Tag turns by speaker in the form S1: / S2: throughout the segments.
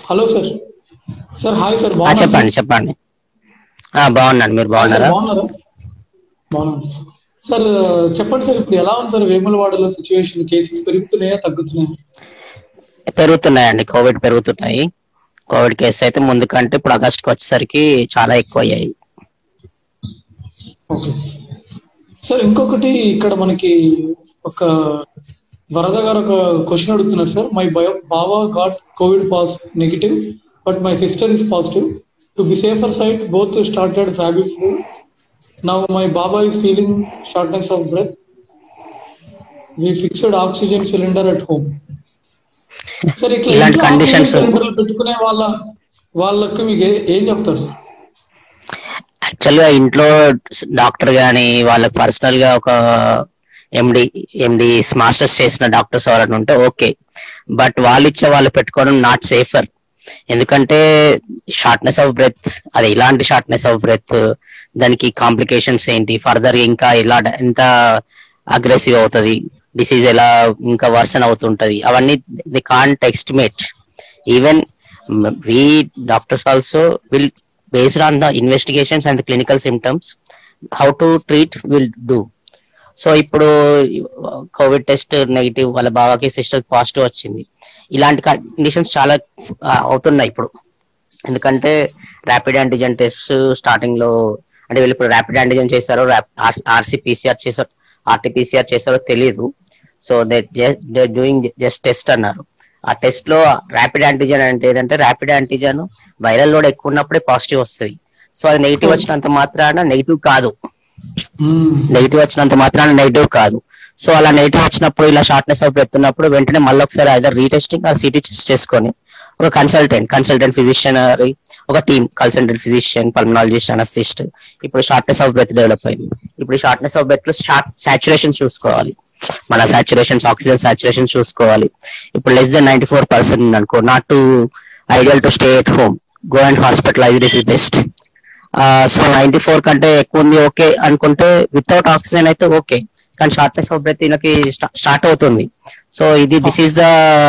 S1: Hello sir sir hi sir
S2: ఆ,
S1: బాగున్నారా
S2: చెప్పండి చెప్పండి ఆ, బాగున్నాను మీరు
S1: సార్
S2: బాగున్నారా
S1: బాగున్నారా బాగున్నాను సార్. సార్ చెప్పండి సార్ ఇప్పుడు ఎలా ఉంది సార్ వేములవాడలో సిచ్యువేషన్ కేసెస్ పెరుగుతున్నాయా తగ్గుతున్నాయా
S2: పెరుగుతున్నాయండి కోవిడ్ పెరుగుతున్నాయి కోవిడ్ కేసు అయితే ముందు కంటే ఇప్పుడు ఆగస్ట్కి వచ్చేసరికి చాలా ఎక్కువ అయ్యాయి
S1: ఓకే సార్ సార్ ఇంకొకటి ఇక్కడ మనకి ఒక వరద గారు ఒక క్వశ్చన్ అడుగుతున్నారు సార్ మై బయో బావా got covid pass negative but my sister is positive to be safer side both started fever flu now my బాబా is feeling shortness of breath we fixed oxygen cylinder at home sir ఇట్లా
S2: ఇలాంటి
S1: ఇంట్లో
S2: conditions-
S1: oxygen సిలిండర్లు పెట్టుకునే వాళ్ళ వాళ్ళకి మీకు ఏ- ఏం చెప్తారు సార్
S2: యాక్చువల్ గా ఇంట్లో డాక్టర్ గాని వాళ్ళకి పర్సనల్ గా ఒక ఎండి ఎండి మాస్టర్స్ చేసిన డాక్టర్స్ ఎవరైనా ఉంటే ఓకే బట్ వాళ్ళు ఇచ్చే వాళ్ళు పెట్టుకోవడం నాట్ సేఫర్ ఎందుకంటే షార్ట్నెస్ ఆఫ్ బ్రెత్ అది ఇలాంటి షార్ట్నెస్ ఆఫ్ బ్రెత్ దానికి కాంప్లికేషన్స్ ఏంటి ఫర్దర్ ఇంకా ఇలా ఎంత అగ్రెసివ్ అవుతుంది డిసీజ్ ఎలా ఇంకా వర్సన్ అవుతుంటది అవన్నీ the can't estimate even we doctors also will based on the investigations and the clinical symptoms how to treat will do so ఇప్పుడు కోవిడ్ టెస్ట్ నెగిటివ్ వాళ్ళ బావకి సిస్టర్ పాజిటివ్ వచ్చింది ఇలాంటి కండిషన్స్ చాలా ఆ, అవుతున్నాయి ఇప్పుడు ఎందుకంటే ర్యాపిడ్ యాంటిజెన్ టెస్ట్ స్టార్టింగ్ లో అంటే వీళ్ళు ఇప్పుడు ర్యాపిడ్ యాంటిజెన్ చేశారో ఆర్సీపీసీఆర్ చేశారో ఆర్టీపీసీఆర్ చేశారో తెలియదు so they they doing just test అన్నారు ఆ టెస్ట్ లో ర్యాపిడ్ యాంటిజెన్ అంటే ఏదంటే ర్యాపిడ్ యాంటిజెన్ వైరల్ లోడ్ ఎక్కువ ఉన్నప్పుడే పాజిటివ్ వస్తుంది సో అది నెగిటివ్ వచ్చినంత మాత్రాన నెగిటివ్ కాదు నెగిటివ్ వచ్చినంత మాత్రాన నెగిటివ్ కాదు సో అలా నెగిటివ్ వచ్చినప్పుడు ఇలా షార్ట్నెస్ ఆఫ్ బ్రెత్ ఉన్నప్పుడు వెంటనే మళ్ళీ ఒకసారి ఐదర్ రీటెస్టింగ్ ఆ సిటీ టెస్ట్ చేసుకొని ఒక కన్సల్టెంట్ కన్సల్టెంట్ ఫిజిషియన్ ఒక team consultant physician pulmonologist anaesthetist ఇప్పుడు షార్ట్నెస్ ఆఫ్ బ్రెత్ డెవలప్ అయింది ఇప్పుడు షార్ట్నెస్ ఆఫ్ బ్రెత్ లో షార్ట్ సాచురేషన్ చూసుకోవాలి మన సాచురేషన్స్ ఆక్సిజన్ సాచురేషన్ చూసుకోవాలి ఇప్పుడు less than ninety four percent అనుకో not to ideal to stay at home go and hospitalise is best so ninety four కంటే ఎక్కువ ఉంది ఓకే అనుకుంటే వితౌట్ ఆక్సిజన్ అయితే ఓకే కానీ షార్ట్నెస్ ఆఫ్ బ్రెత్ ఈయనకి స్టార్ట్ అవుతుంది సో ఇది this is the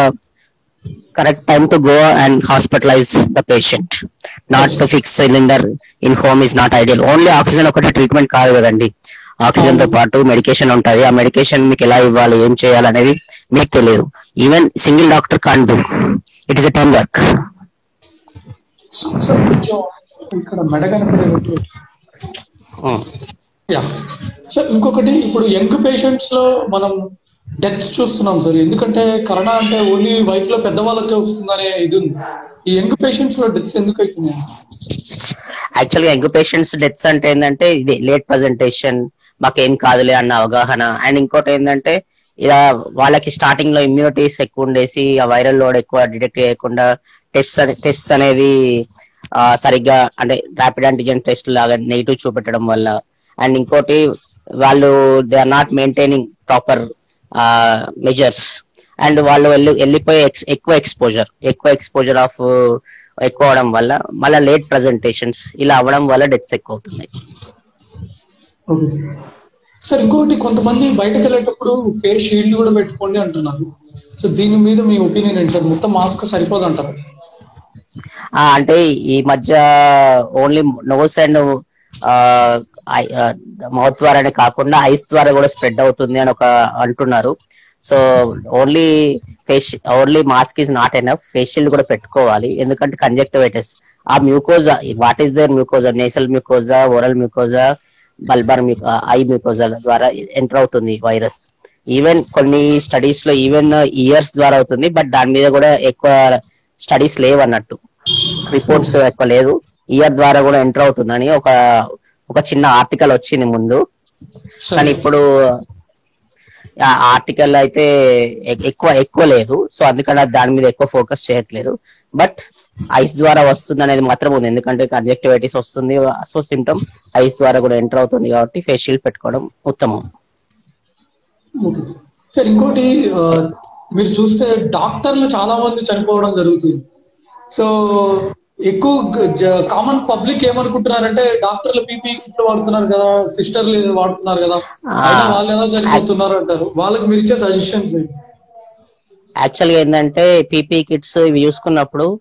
S2: correct time to go and hospitalise the patient not to fix cylinder in home is not ideal only oxygen ఒకటే treatment కాదు కదండి oxygen తో పాటు మెడికేషన్ ఉంటది ఆ మెడికేషన్ మీకు ఎలా ఇవ్వాలి ఏం చేయాలి అనేది మీకు తెలియదు even single doctor can do it is a team work
S1: sir కొంచెం ఇక్కడ మెడ కనపడేటట్టు యా సార్ ఇంకొకటి ఇప్పుడు యంగ్ పేషెంట్స్ లో మనం డెత్స్ చూస్తున్నాం సార్ ఎందుకంటే కరోనా అంటే ఓన్లీ వయసులో పెద్దవాళ్ళకే వస్తుందనే ఇది ఉంది ఈ యంగ్ పేషెంట్స్ లో డెత్స్ ఎందుకు అవుతున్నాయి
S2: యాక్చువల్ గా యంగ్ పేషెంట్స్ డెత్స్ అంటే ఏంటంటే ఇది లేట్ ప్రజెంటేషన్ మాకేం కాదులే అన్న అవగాహన అండ్ ఇంకోటి ఏంటంటే ఇలా వాళ్ళకి స్టార్టింగ్ లో ఇమ్యూనిటీస్ ఎక్కువ ఉండేసి ఆ వైరల్ లోడ్ ఎక్కువ డిటెక్ట్ చేయకుండా టెస్ట్ టెస్ట్ అనేది ఆ, సరిగ్గా అంటే ర్యాపిడ్ యాంటిజెన్ టెస్ట్ లాగా నెగిటివ్ చూపెట్టడం వల్ల అండ్ ఇంకోటి వాళ్ళు they are not maintaining proper measures and వాళ్ళు వెళ్ళి వెళ్ళిపోయే ex- ఎక్కువ ఎక్స్పోజర్ ఎక్కువ ఎక్స్పోజర్ ఆఫ్ ఎక్కువ అవడం వల్ల మళ్ళీ లేట్ ప్రజెంటేషన్స్ ఇలా అవ్వడం వల్ల డెత్స్ ఎక్కువ అవుతున్నాయి
S1: ఓకే సార్ సార్ ఇంకొకటి కొంతమంది బయటకు వెళ్ళేటప్పుడు ఫేస్ షీల్డ్ కూడా పెట్టుకోండి అంటున్నారు సో దీని మీద మీ ఒపీనియన్ ఏంటి సార్ మొత్తం మాస్క్ సరిపోదు అంటారు
S2: ఆ, అంటే ఈ మధ్య ఓన్లీ నోస్ అండ్ మౌత్ ద్వారానే కాకుండా ఐస్ ద్వారా కూడా స్ప్రెడ్ అవుతుంది అని ఒక అంటున్నారు so only face only mask is not enough face shield కూడా పెట్టుకోవాలి ఎందుకంటే కంజక్టివైటిస్ ఆ mucosa what is there mucosa nasal mucosa oral mucosa bulbar eye mucosa ద్వారా ఎంటర్ అవుతుంది వైరస్ ఈవెన్ కొన్ని స్టడీస్ లో ఈవెన్ ఇయర్స్ ద్వారా అవుతుంది బట్ దాని మీద కూడా ఎక్కువ స్టడీస్ లేవు అన్నట్టు రిపోర్ట్స్ ఎక్కువ లేదు ఇయర్ ద్వారా కూడా ఎంటర్ అవుతుందని ఒక ఒక చిన్న ఆర్టికల్ వచ్చింది ముందు కానీ ఇప్పుడు ఆ ఆర్టికల్ అయితే ఎ- ఎక్కువ ఎక్కువ లేదు సో అందుకని అది దాని మీద ఎక్కువ ఫోకస్ చేయట్లేదు బట్ ఐస్ ద్వారా వస్తుంది అనేది మాత్రం ఉంది ఎందుకంటే కంజక్టివైటిస్ వస్తుంది సో సిమ్టమ్ ఐస్ ద్వారా కూడా ఎంటర్ అవుతుంది కాబట్టి ఫేస్ షీల్డ్ పెట్టుకోవడం ఉత్తమం
S1: ఓకే సార్ సార్ ఇంకోటి ఆ, మీరు చూస్తే డాక్టర్లు చాలా మంది చనిపోవడం జరుగుతుంది సో ఎక్కువ కామన్ పబ్లిక్ ఏమనుకుంటున్నారంటే డాక్టర్లు పీపీ కిట్లు వాడుతున్నారు కదా సిస్టర్లు వాడుతున్నారు కదా అయినా వాళ్ళు ఎలా చనిపోతున్నారు అంటారు వాళ్ళకి మీరు ఇచ్చే సజెషన్స్
S2: యాక్చువల్ గా ఏంటంటే పీపీ కిట్స్ ఇవి చూసుకున్నప్పుడు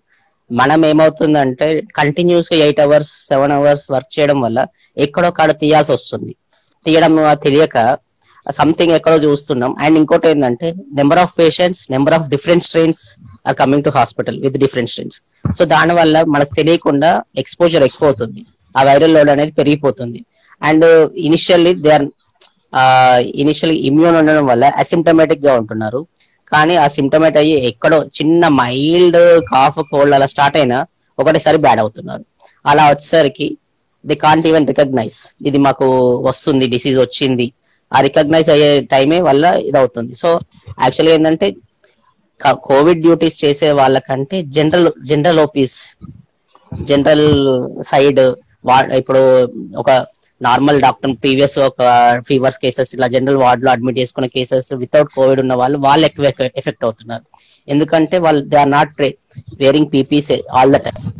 S2: మనం ఏమవుతుందంటే కంటిన్యూస్ గా eight hours seven hours work చేయడం వల్ల ఎక్కడో కాడ తీయాల్సి వస్తుంది తీయడం తెలియక సంథింగ్ ఎక్కడో చూస్తున్నాం అండ్ ఇంకోటి ఏంటంటే number of patients number of different strains are coming to hospital with different strains so దాని వల్ల మనకు తెలియకుండా ఎక్స్పోజర్ ఎక్కువ అవుతుంది ఆ వైరల్ లోడ్ అనేది పెరిగిపోతుంది and initially they are initial immune ఉండడం వల్ల అసిమ్టమేటిక్ గా ఉంటున్నారు కానీ ఆ సిమ్టమేట్ అయ్యి ఎక్కడో చిన్న మైల్డ్ కాఫ్ కోల్డ్ అలా స్టార్ట్ అయినా ఒకటేసారి బ్యాడ్ అవుతున్నారు అలా వచ్చేసరికి ది కాంట్ ఈవెన్ రికగ్నైజ్ ఇది మాకు వస్తుంది డిసీజ్ వచ్చింది ఆ రికగ్నైజ్ అయ్యే టైమే వల్ల ఇది అవుతుంది సో యాక్చువల్గా ఏంటంటే కోవిడ్ డ్యూటీస్ చేసే వాళ్ళకంటే general general OPs general side ఇప్పుడు ఒక నార్మల్ డాక్టర్ ప్రీవియస్ ఒక ఫీవర్స్ కేసెస్ ఇలా జనరల్ వార్డ్ లో అడ్మిట్ చేసుకున్న కేసెస్ వితౌట్ కోవిడ్ ఉన్న వాళ్ళు వాళ్ళు ఎక్కువ ఎఫెక్ట్ అవుతున్నారు ఎందుకంటే వాళ్ళు they are not wearing PPEs all the time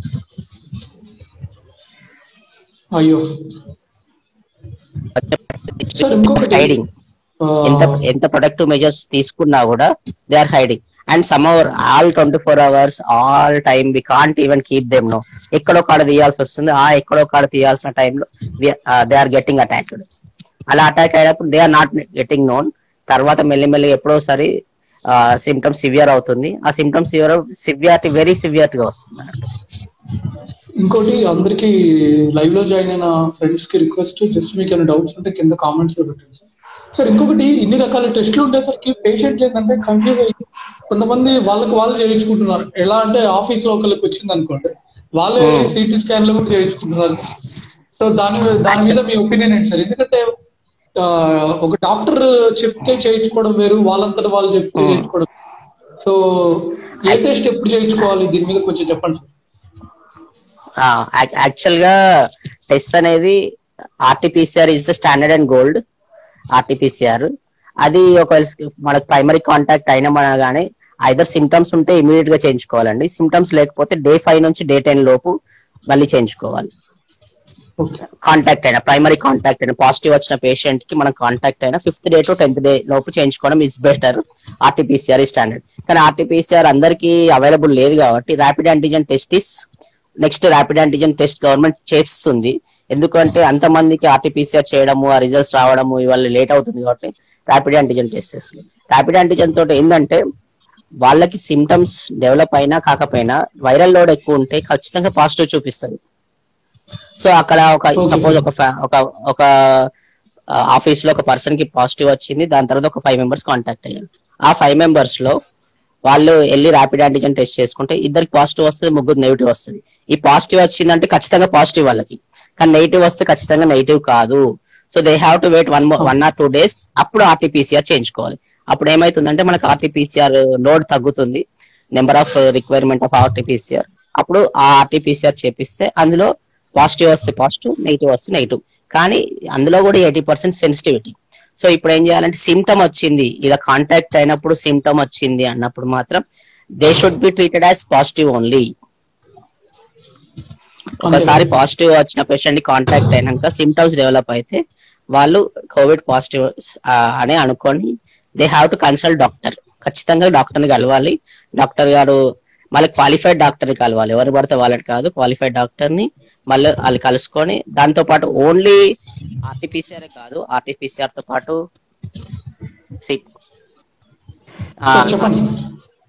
S1: అయ్యో సార్ ఇంకొకటి
S2: హైడింగ్
S1: ఆ,
S2: ఎంత ఎంత ప్రొటెక్టివ్ మెజర్స్ తీసుకున్నా కూడా they are hiding and some hour all twenty four hours all time we can't even keep them no ఎక్కడో కాడ తీయాల్సి వస్తుంది ఆ ఎక్కడో కాడ తీయాల్సిన టైంలో దే ఆర్ గెట్టింగ్ అటాక్డ్ అలా అటాక్ అయినప్పుడు they are not getting known తర్వాత మెల్లిమెల్లి ఎప్పుడోసారి సిమ్టమ్స్ సివియర్ అవుతుంది ఆ symptoms severe severity very severe గా వస్తుంది
S1: ఇంకోటి అందరికి లైవ్ లో జాయిన్ అయిన ఫ్రెండ్స్ కి రిక్వెస్ట్ జస్ట్ మీకు ఏమైనా డౌట్స్ ఉంటే కింద కామెంట్స్ లో పెట్టండి సార్ సార్ ఇంకొకటి ఇన్ని రకాల టెస్టులు ఉండేసరికి పేషెంట్ ఏంటంటే కన్ఫ్యూజ్ అయ్యి కొంతమంది వాళ్ళకి వాళ్ళు చేయించుకుంటున్నారు ఎలా అంటే ఆఫీస్ లో ఒకరికి వచ్చింది అనుకోండి వాళ్ళే సిటీ స్కాన్ లో కూడా చేయించుకుంటున్నారు సో దాని దాని మీద మీ ఒపీనియన్ ఏంటి సార్ ఎందుకంటే ఆ, ఒక డాక్టర్ చెప్తే చేయించుకోవడం వేరు వాళ్ళంతటా వాళ్ళు చెప్తే చేయించుకోవడం సో ఏ టెస్ట్ ఎప్పుడు చేయించుకోవాలి దీని మీద కొంచెం చెప్పండి సార్
S2: యాక్చువల్ గా టెస్ట్ అనేది RTPCR is the standard and gold RTPCR అది ఒకవేళ మనకు ప్రైమరీ కాంటాక్ట్ అయినా మన కానీ ఐదర్ సిమ్టమ్స్ ఉంటే ఇమీడియట్ గా చేయించుకోవాలండి సిమ్టమ్స్ లేకపోతే డే ఫైవ్ నుంచి డే టెన్ లోపు మళ్ళీ చేయించుకోవాలి
S1: ఓకే
S2: కాంటాక్ట్ అయినా ప్రైమరీ కాంటాక్ట్ అయినా పాజిటివ్ వచ్చిన పేషెంట్ కి మనం కాంటాక్ట్ అయినా fifth day to tenth day లోపు చేయించుకోవడం ఇస్ బెటర్ ఆర్టీపీసీఆర్ స్టాండర్డ్ కానీ ఆర్టీపీసీఆర్ అందరికీ అవైలబుల్ లేదు కాబట్టి rapid antigen test is next rapid antigen test government చేస్తుంది ఎందుకంటే అంతమందికి ఆర్టీపీసీఆర్ చేయడము ఆ రిజల్ట్స్ రావడము ఇవాళ లేట్ అవుతుంది కాబట్టి ర్యాపిడ్ యాంటీజెన్ టెస్ట్ చేస్తుంది ర్యాపిడ్ యాంటీజెన్ తోటి ఏంటంటే వాళ్ళకి సిమ్టమ్స్ డెవలప్ అయినా కాకపోయినా వైరల్ లోడ్ ఎక్కువ ఉంటే ఖచ్చితంగా పాజిటివ్ చూపిస్తుంది సో అక్కడ ఒక
S1: Okay,
S2: సపోజ్
S1: sir.
S2: ఒక fa- ఒక ఒక ఆఫీస్ లో ఒక పర్సన్ కి పాజిటివ్ వచ్చింది దాని తర్వాత ఒక ఫైవ్ మెంబర్స్ కాంటాక్ట్ అయ్యారు ఆ ఫైవ్ మెంబర్స్ లో వాళ్ళు వెళ్ళి ర్యాపిడ్ యాంటీజెన్ టెస్ట్ చేసుకుంటే ఇద్దరికి పాజిటివ్ వస్తుంది ముగ్గురు నెగిటివ్ వస్తుంది ఈ పాజిటివ్ వచ్చిందంటే ఖచ్చితంగా పాజిటివ్ వాళ్ళకి కానీ నెగిటివ్ వస్తే ఖచ్చితంగా నెగిటివ్ కాదు so they have to wait one one or two days అప్పుడు ఆర్టీపీసీఆర్ చేయించుకోవాలి అప్పుడు ఏమైతుందంటే మనకు ఆర్టీపీసీఆర్ లోడ్ తగ్గుతుంది number of requirement of RTPCR అప్పుడు ఆ ఆర్టీపీసీఆర్ చేపిస్తే అందులో పాజిటివ్ వస్తే పాజిటివ్ నెగిటివ్ వస్తే నెగిటివ్ కానీ అందులో కూడా ఎయిటీ పర్సెంట్ సెన్సిటివిటీ సో ఇప్పుడు ఏం చేయాలంటే సిమ్టమ్ వచ్చింది ఇలా కాంటాక్ట్ అయినప్పుడు సిమ్టమ్ వచ్చింది అన్నప్పుడు మాత్రం they should be treated as positive only ఒకసారి పాజిటివ్ వచ్చిన పేషెంట్ కాంటాక్ట్ అయినాక సిమ్టమ్స్ డెవలప్ అయితే వాళ్ళు కోవిడ్ పాజిటివ్ అని అనుకొని they have to consult doctor ఖచ్చితంగా డాక్టర్ ని కలవాలి డాక్టర్ గారు మళ్ళీ క్వాలిఫైడ్ డాక్టర్ ని కలవాలి ఎవరు పడితే వాళ్ళని కాదు క్వాలిఫైడ్ డాక్టర్ ని మళ్ళీ వాళ్ళు కలుసుకొని దాంతో పాటు ఓన్లీ ఆర్టీపీసీఆర్ కాదు ఆర్టీపీసీఆర్ తో పాటు సి- ఆ,
S1: సార్ చెప్పండి సార్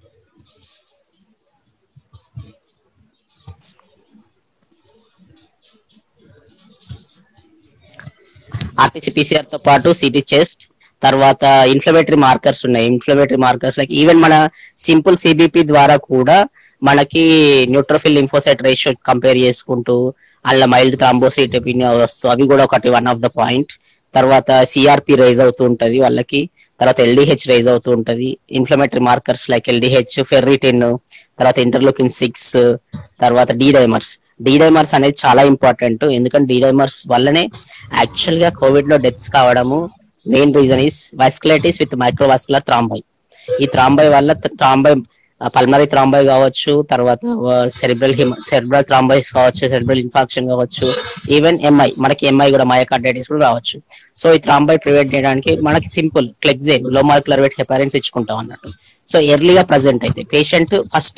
S2: ఆర్టీసీపీసీఆర్ తో పాటు సిటీ చెస్ట్ తర్వాత ఇన్ఫ్లమేటరీ మార్కర్స్ ఉన్నాయి ఇన్ఫ్లమేటరీ మార్కర్స్ లైక్ ఈవెన్ మన సింపుల్ సిబిపి ద్వారా కూడా మనకి న్యూట్రోఫిల్ లింఫోసైట్ రేషియో కంపేర్ చేసుకుంటూ అలా మైల్డ్ థ్రాంబోసిటోపినియా వస్తూ అవి కూడా ఒకటి వన్ ఆఫ్ ద పాయింట్ తర్వాత సిఆర్పి రైజ్ అవుతూ ఉంటది వాళ్ళకి తర్వాత ఎల్డిహెచ్ రైజ్ అవుతూ ఉంటది inflammatory markers like LDH ferritin తర్వాత ఇంటర్లోకిన్ సిక్స్ తర్వాత డి డైమర్స్ డి డైమర్స్ అనేది చాలా ఇంపార్టెంట్ ఎందుకంటే డి డైమర్స్ వల్లనే యాక్చువల్ గా కోవిడ్ లో డెత్స్ కావడము main reason is vasculitis with microvascular thrombi ఈ థ్రాంబై వల్ల థ్రాంబై పల్మరీ థ్రాంబై కావచ్చు తర్వాత సెరిబ్రల్ సెరిబ్రల్ థ్రాంబైస్ కావచ్చు సెరిబ్రల్ ఇన్ఫాక్షన్ కావచ్చు ఈవెన్ ఎంఐ మనకి ఎంఐ కూడా మయోకార్డైటిస్ కూడా రావచ్చు సో ఈ థ్రాంబై ప్రివెంట్ చేయడానికి మనకి సింపుల్ క్లెక్జైన్ లో మాలిక్యులర్ వెయిట్ హెపారెన్స్ ఇచ్చుకుంటాం అన్నట్టు సో ఎర్లీగా ప్రజెంట్ అయితే పేషెంట్ ఫస్ట్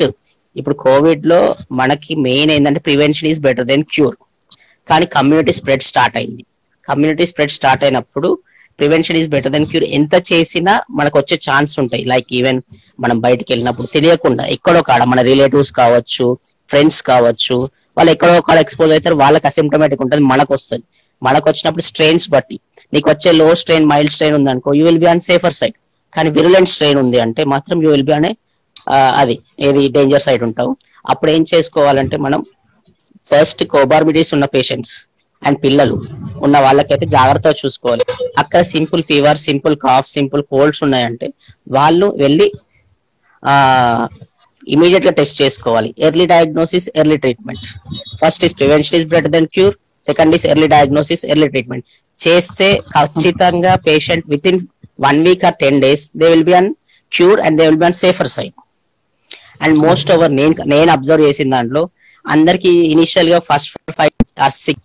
S2: ఇప్పుడు కోవిడ్ లో మనకి మెయిన్ ఏంటంటే prevention is better than cure కానీ కమ్యూనిటీ స్ప్రెడ్ స్టార్ట్ అయింది కమ్యూనిటీ స్ప్రెడ్ స్టార్ట్ అయినప్పుడు prevention is better than cure ఎంత చేసినా మనకు వచ్చే ఛాన్స్ ఉంటాయి లైక్ ఈవెన్ మనం బయటికి వెళ్ళినప్పుడు తెలియకుండా ఎక్కడో కాడ మన రిలేటివ్స్ కావచ్చు ఫ్రెండ్స్ కావచ్చు వాళ్ళు ఎక్కడో కాడ ఎక్స్పోజ్ అవుతారు వాళ్ళకి అసిమ్టమేటిక్ ఉంటుంది మనకు వస్తుంది మనకు వచ్చినప్పుడు స్ట్రెయిన్స్ బట్టి నీకు వచ్చే లో స్ట్రెయిన్ మైల్డ్ స్ట్రెయిన్ ఉంది అనుకో you will be on safer side కానీ విరులెంట్ స్ట్రెయిన్ ఉంది అంటే మాత్రం యూ విల్ బి అనే అది ఏది డేంజర్ సైడ్ ఉంటావు అప్పుడు ఏం చేసుకోవాలంటే మనం ఫస్ట్ కోబార్బిడిస్ ఉన్న పేషెంట్స్ అండ్ పిల్లలు ఉన్న వాళ్ళకైతే జాగ్రత్తగా చూసుకోవాలి అక్కడ simple fever simple cough simple colds ఉన్నాయంటే వాళ్ళు వెళ్ళి ఆ ఇమీడియట్ గా టెస్ట్ చేసుకోవాలి early diagnosis early treatment first is prevention is better than cure second is early diagnosis early treatment చేస్తే ఖచ్చితంగా patient with in one week or ten days they will be on cure and they will be on safer side and most over నేను నేను observe చేసిన దాంట్లో అందరికి initial గా first five are six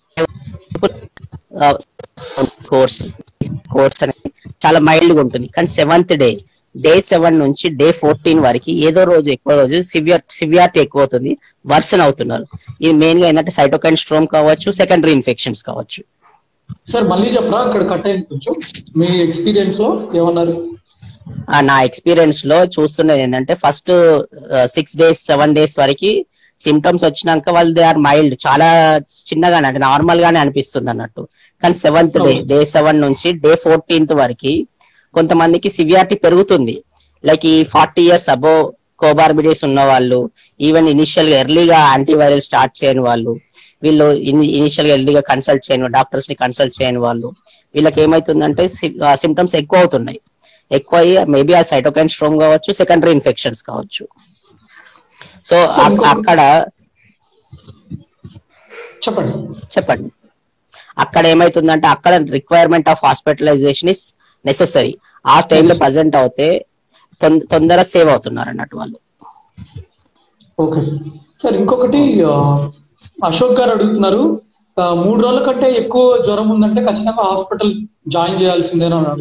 S2: course course అనేది చాలా mild గా ఉంటుంది కానీ సెవెంత్ డే డే సెవెన్ నుంచి డే ఫోర్టీన్ వరకు ఏదో రోజు ఎక్కువ రోజు సివియర్ సివియారిటీ ఎక్కువ అవుతుంది వర్సన్ అవుతున్నారు ఇది మెయిన్ గా ఏంటంటే సైటోకైన్ స్ట్రోమ్ కావచ్చు సెకండరీ ఇన్ఫెక్షన్స్ కావచ్చు
S1: సార్ మళ్ళీ చెప్పరా అక్కడ కట్ అయింది కొంచెం మీ ఎక్స్పీరియన్స్ లో ఏమన్నారు
S2: ఆ, నా ఎక్స్పీరియన్స్ లో చూస్తున్నది ఏంటంటే first six days seven days వరకు సిమ్టమ్స్ వచ్చినాక వాళ్ళు దే ఆర్ మైల్డ్ చాలా చిన్నగానే అంటే నార్మల్ గానే అనిపిస్తుంది అన్నట్టు కానీ సెవెంత్ డే డే సెవెన్ నుంచి డే ఫోర్టీన్త్ వరకు కొంతమందికి సివియారిటీ పెరుగుతుంది లైక్ ఈ ఫార్టీ ఇయర్స్ అబో కోబార్బిడిస్ ఉన్న వాళ్ళు ఈవెన్ ఇనిషియల్ గా ఎర్లీగా యాంటీవైరల్ స్టార్ట్ చేయని వాళ్ళు వీళ్ళు ఇనిషియల్ గా ఎర్లీగా కన్సల్ట్ చేయని డాక్టర్స్ ని కన్సల్ట్ చేయని వాళ్ళు వీళ్ళకి ఏమైతుందంటే సిమ్టమ్స్ ఎక్కువ అవుతున్నాయి ఎక్కువ అయ్యి మేబీ ఆ సైటోకైన్ స్ట్రోమ్ కావచ్చు సెకండరీ ఇన్ఫెక్షన్స్ కావచ్చు సో
S1: So, ఇంకొక-
S2: అక్కడ
S1: చెప్పండి
S2: చెప్పండి అక్కడ ఏమైతుందంటే అక్కడ requirement of hospitalisation is necessary ఆ టైంలో ప్రజెంట్ అవుతే తొం- తొందర సేవ్ అవుతున్నారు అన్నట్టు వాళ్ళు
S1: ఓకే సార్ సార్ ఇంకొకటి ఆ, అశోక్ గారు అడుగుతున్నారు ఆ, మూడు రోజుల కంటే ఎక్కువ జ్వరం ఉందంటే ఖచ్చితంగా హాస్పిటల్ జాయిన్ చేయాల్సిందేనా అన్నాడు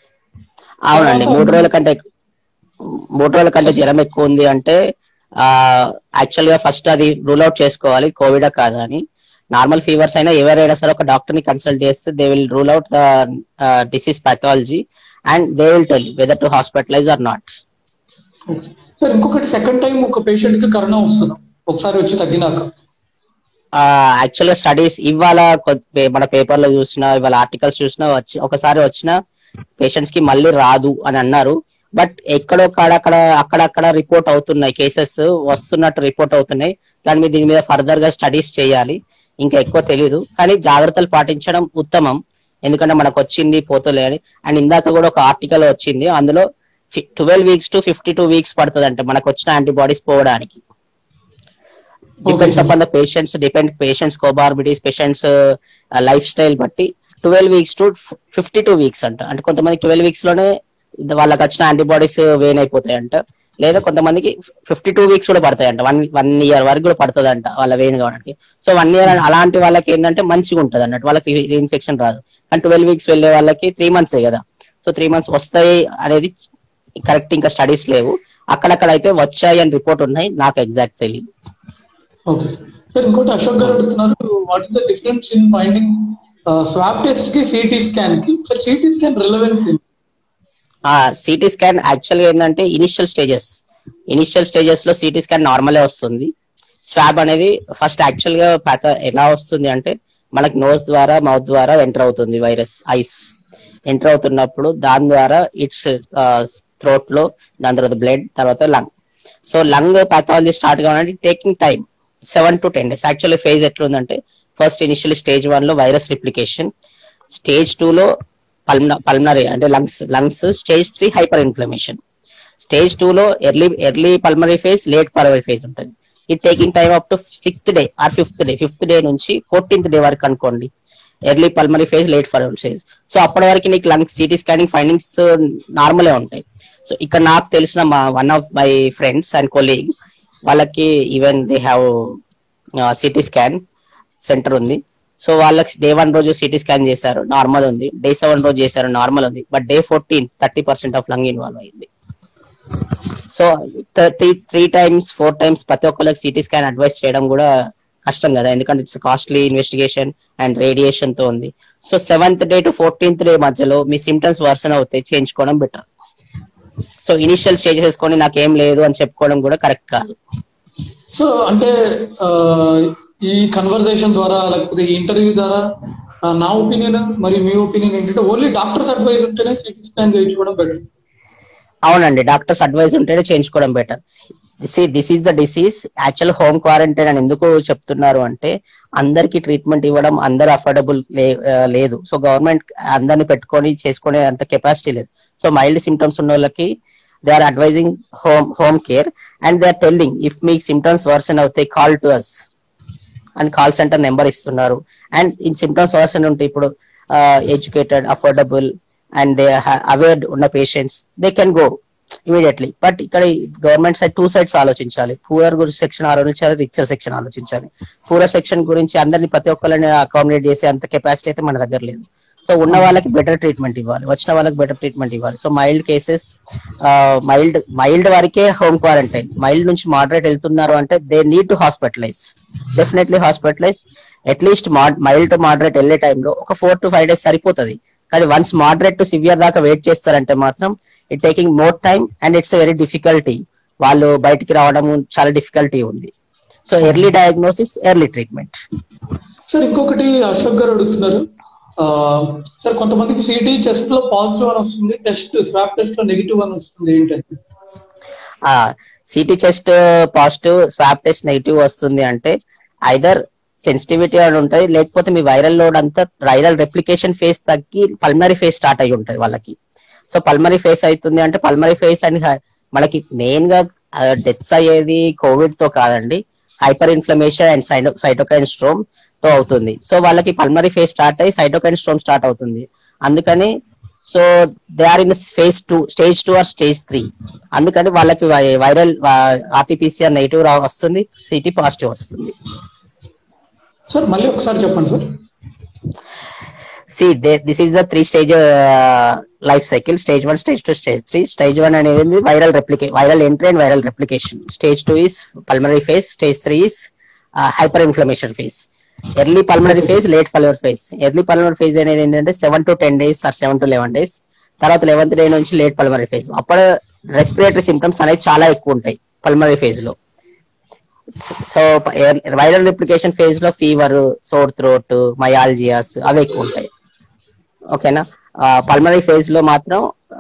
S2: అవునండి మూడు రోజుల కంటే ఎక్కు- మూడు రోజుల కంటే జ్వరం ఎక్కువ ఉంది అంటే ఆ యాక్చువల్ గా ఫస్ట్ అది రూల్ అవుట్ చేసుకోవాలి కోవిడ్ కాదా అని నార్మల్ ఫీవర్స్ అయినా ఎవరైనా సరే ఒక డాక్టర్ ని కన్సల్ట్ చేస్తే they will rule out the disease pathology and they will tell whether to hospitalise or not
S1: okay. Sir ఇంకొకటి సెకండ్ టైం ఒక పేషెంట్ కి కరోనా వస్తుంది ఒకసారి వచ్చి తగ్గినాక
S2: యాక్చువల్ గా స్టడీస్ ఇవాళ కొ- పే- మన పేపర్ లో చూసినా ఇవాళ ఆర్టికల్స్ చూసినా వచ్చి ఒకసారి వచ్చిన పేషెంట్స్ కి మళ్ళీ రాదు అని అన్నారు బట్ ఎక్కడో కాడ అక్కడ అక్కడక్కడ రిపోర్ట్ అవుతున్నాయి కేసెస్ వస్తున్నట్టు రిపోర్ట్ అవుతున్నాయి దాని మీద దీని మీద ఫర్దర్ గా స్టడీస్ చేయాలి ఇంకా ఎక్కువ తెలియదు కానీ జాగ్రత్తలు పాటించడం ఉత్తమం ఎందుకంటే మనకు వచ్చింది పోతలే అని అండ్ ఇందాక కూడా ఒక ఆర్టికల్ వచ్చింది అందులో twelve weeks to fifty two weeks పడుతుంది అంటే మనకు వచ్చిన యాంటీబాడీస్ పోవడానికి depends upon the patients depend patients comorbidities patients lifestyle బట్టి twelve weeks to fifty two weeks అంట అంటే కొంతమంది ట్వెల్వ్ వీక్స్ లోనే ఇది వాళ్ళకి వచ్చిన యాంటీబాడీస్ వేన్ అయిపోతాయంట లేదా కొంతమందికి ఫిఫ్టీ టూ వీక్స్ కూడా పడతాయంట వన్ వన్ ఇయర్ వరకు కూడా పడుతుందంట వాళ్ళ వెయిన్ కావడానికి సో వన్ ఇయర్ అలాంటి వాళ్ళకి ఏంటంటే మంచిగా ఉంటుంది అన్నట్టు వాళ్ళకి ఇన్ఫెక్షన్ రాదు కానీ ట్వెల్వ్ వీక్స్ వెళ్ళే వాళ్ళకి త్రీ మంత్సే కదా సో త్రీ మంత్స్ వస్తాయి అనేది కరెక్ట్ ఇంకా స్టడీస్ లేవు అక్కడక్కడ అయితే వచ్చాయి అని రిపోర్ట్ ఉన్నాయి నాకు ఎగ్జాక్ట్ తెలియదు
S1: ఓకే సార్ సార్ ఇంకోటి అశోక్ గారు అడుగుతున్నారు what is the difference in finding swab test కి సిటీ స్కాన్ కి సార్ సిటీ స్కాన్ రిలవెన్స్
S2: ఆ సిటీ స్కాన్ యాక్చువల్ గా ఏంటంటే ఇనిషియల్ స్టేజెస్ ఇనిషియల్ స్టేజెస్ లో సిటీ స్కాన్ నార్మలే వస్తుంది స్వాబ్ అనేది ఫస్ట్ యాక్చువల్ గా పాత ఎలా వస్తుంది అంటే మనకి నోస్ ద్వారా మౌత్ ద్వారా ఎంటర్ అవుతుంది వైరస్ ఐస్ ఎంటర్ అవుతున్నప్పుడు దాని ద్వారా ఇట్స్ థ్రోట్ లో దాని తర్వాత బ్లడ్ తర్వాత lung so lung pathology start కావాలంటే taking time seven to ten days actually phase ఎట్లుందంటే ఫస్ట్ ఇనిషియల్ స్టేజ్ వన్ లో వైరస్ రిప్లికేషన్ స్టేజ్ టూ లో పల్మ పల్మనరీ అంటే lungs lungs stage three hyper inflammation stage two లో early early pulmonary phase late pulmonary phase ఉంటుంది ఇది taking time up to sixth day or fifth day fifth day నుంచి fourteenth day వరకు అనుకోండి early pulmonary phase late pulmonary phase so అప్పటి వరకు నీకు lung city scanning findings నార్మలే ఉంటాయి సో ఇక్కడ నాకు తెలిసిన మా one of my friends and colleague వాళ్ళకి even they have CT scan centre ఉంది సో వాళ్ళకి డే వన్ రోజు సిటీ స్కాన్ చేశారు నార్మల్ ఉంది డే సెవెన్ రోజు చేశారు నార్మల్ ఉంది but day fourteen thirty percent of lung involve అయింది so three three times four times ప్రతి ఒక్కరికి సిటీ స్కాన్ అడ్వైస్ చేయడం కూడా కష్టం కదా ఎందుకంటే it's costly investigation and radiation తో ఉంది so seventh day to fourteenth day మధ్యలో మీ సిమ్టమ్స్ వర్సన్ అవుతాయి చేయించుకోవడం బెటర్ సో ఇనిషియల్ స్టేజ్ చేసుకొని నాకేం లేదు అని చెప్పుకోవడం కూడా కరెక్ట్ కాదు
S1: సో అంటే ఆ, ఈ కన్వర్జేషన్ ద్వారా లేకపోతే ఈ ఇంటర్వ్యూ ద్వారా ఆ, నా ఒపీనియన్ మరియు మీ ఒపీనియన్ ఏంటంటే ఓన్లీ డాక్టర్స్ అడ్వైజ్ ఉంటేనే సిటీ స్కాన్ చేయించుకోవడం బెటర్
S2: అవునండి డాక్టర్స్ అడ్వైస్ ఉంటేనే చేయించుకోవడం better this this is the disease actual home quarantine అని ఎందుకు చెప్తున్నారు అంటే అందరికి ట్రీట్మెంట్ ఇవ్వడం అందరు అఫోర్డబుల్ లేదు సో గవర్నమెంట్ అందరిని పెట్టుకొని చేసుకునే అంత కెపాసిటీ లేదు సో మైల్డ్ సిమ్టమ్స్ ఉన్న వాళ్ళకి they are advising home home care and they are telling if మీకు సిమ్టమ్స్ వర్సన్ అవుతాయి కాల్ టు అస్ అని కాల్ సెంటర్ నెంబర్ ఇస్తున్నారు అండ్ ఇన్ సిమ్టమ్స్ వర్సన్ ఉంటే ఇప్పుడు educated affordable and they aware ఉన్న patients they can go immediately but ఇక్కడ government side two sides ఆలోచించాలి poor గురించి సెక్షన్ ఆలోచించాలి రిచర్ సెక్షన్ ఆలోచించాలి పూర్ సెక్షన్ గురించి అందరిని ప్రతి ఒక్కరిని అకామిడేట్ చేసే అంత కెపాసిటీ అయితే మన దగ్గర లేదు సో ఉన్న వాళ్ళకి బెటర్ ట్రీట్మెంట్ ఇవ్వాలి వచ్చిన వాళ్ళకి బెటర్ ట్రీట్మెంట్ ఇవ్వాలి so mild cases mild mild వరకే హోమ్ క్వారంటైన్ మైల్డ్ నుంచి మోడరేట్ వెళ్తున్నారు అంటే they need to hospitalize definitely hospitalize at least mild to moderate వెళ్ళే టైంలో ఒక ఫోర్ టు ఫైవ్ డేస్ సరిపోతుంది కానీ వన్స్ మోడరేట్ టు సివియర్ దాకా వెయిట్ చేస్తారంటే మాత్రం it taking more time and it's very difficulty వాళ్ళు బయటికి రావడం చాలా డిఫికల్టీ ఉంది so early diagnosis early treatment
S1: sir ఇంకొకటి అశోక్ గారు అడుగుతున్నారు ఆ, సార్ కొంతమందికి సిటీ చెస్ట్ లో పాజిటివ్ అని వస్తుంది టెస్ట్ స్వాబ్ టెస్ట్ లో నెగిటివ్ అని వస్తుంది ఏంటంటే
S2: CT chest positive swab test negative వస్తుంది అంటే ఐదర్ సెన్సిటివిటీ అని ఉంటుంది లేకపోతే మీ వైరల్ లోడ్ అంతా వైరల్ రెప్లికేషన్ ఫేస్ తగ్గి పల్మరీ ఫేస్ స్టార్ట్ అయి ఉంటుంది వాళ్ళకి సో పల్మరీ ఫేస్ అవుతుంది అంటే పల్మరీ ఫేస్ అని హ- మనకి మెయిన్ గా డెత్స్ అయ్యేది కోవిడ్ తో కాదండి hyper inflammation and cyto cytokine storm తో అవుతుంది సో వాళ్ళకి పల్మరీ ఫేస్ స్టార్ట్ అయ్యి సైటోకైన్ స్ట్రోమ్ స్టార్ట్ అవుతుంది అందుకని so they are in phase two stage two or stage three అందుకని వాళ్ళకి వైరల్ ఆర్టీపీసీఆర్ నెగిటివ్ వస్తుంది సిటీ పాజిటివ్ వస్తుంది
S1: సార్ మళ్ళీ ఒకసారి చెప్పండి sir
S2: see this is the three stage life cycle stage one stage two stage three stage one అనేది viral replicate viral entry and viral replication stage two is pulmonary phase stage three is hyper inflammation phase early pulmonary phase late pulmonary phase early pulmonary phase అనేది ఏంటంటే seven to ten days or seven to eleven days తర్వాత eleventh day నుంచి late pulmonary phase అప్పుడు respiratory symptoms అనేవి చాలా ఎక్కువ ఉంటాయి pulmonary phase లో సో వైరల్ రిప్లికేషన్ ఫేజ్ లో ఫీవర్ సోర్ థ్రోట్ మయాలజియాస్ అవి ఎక్కువ ఉంటాయి ఓకేనా పల్మనరీ ఫేజ్ లో మాత్రం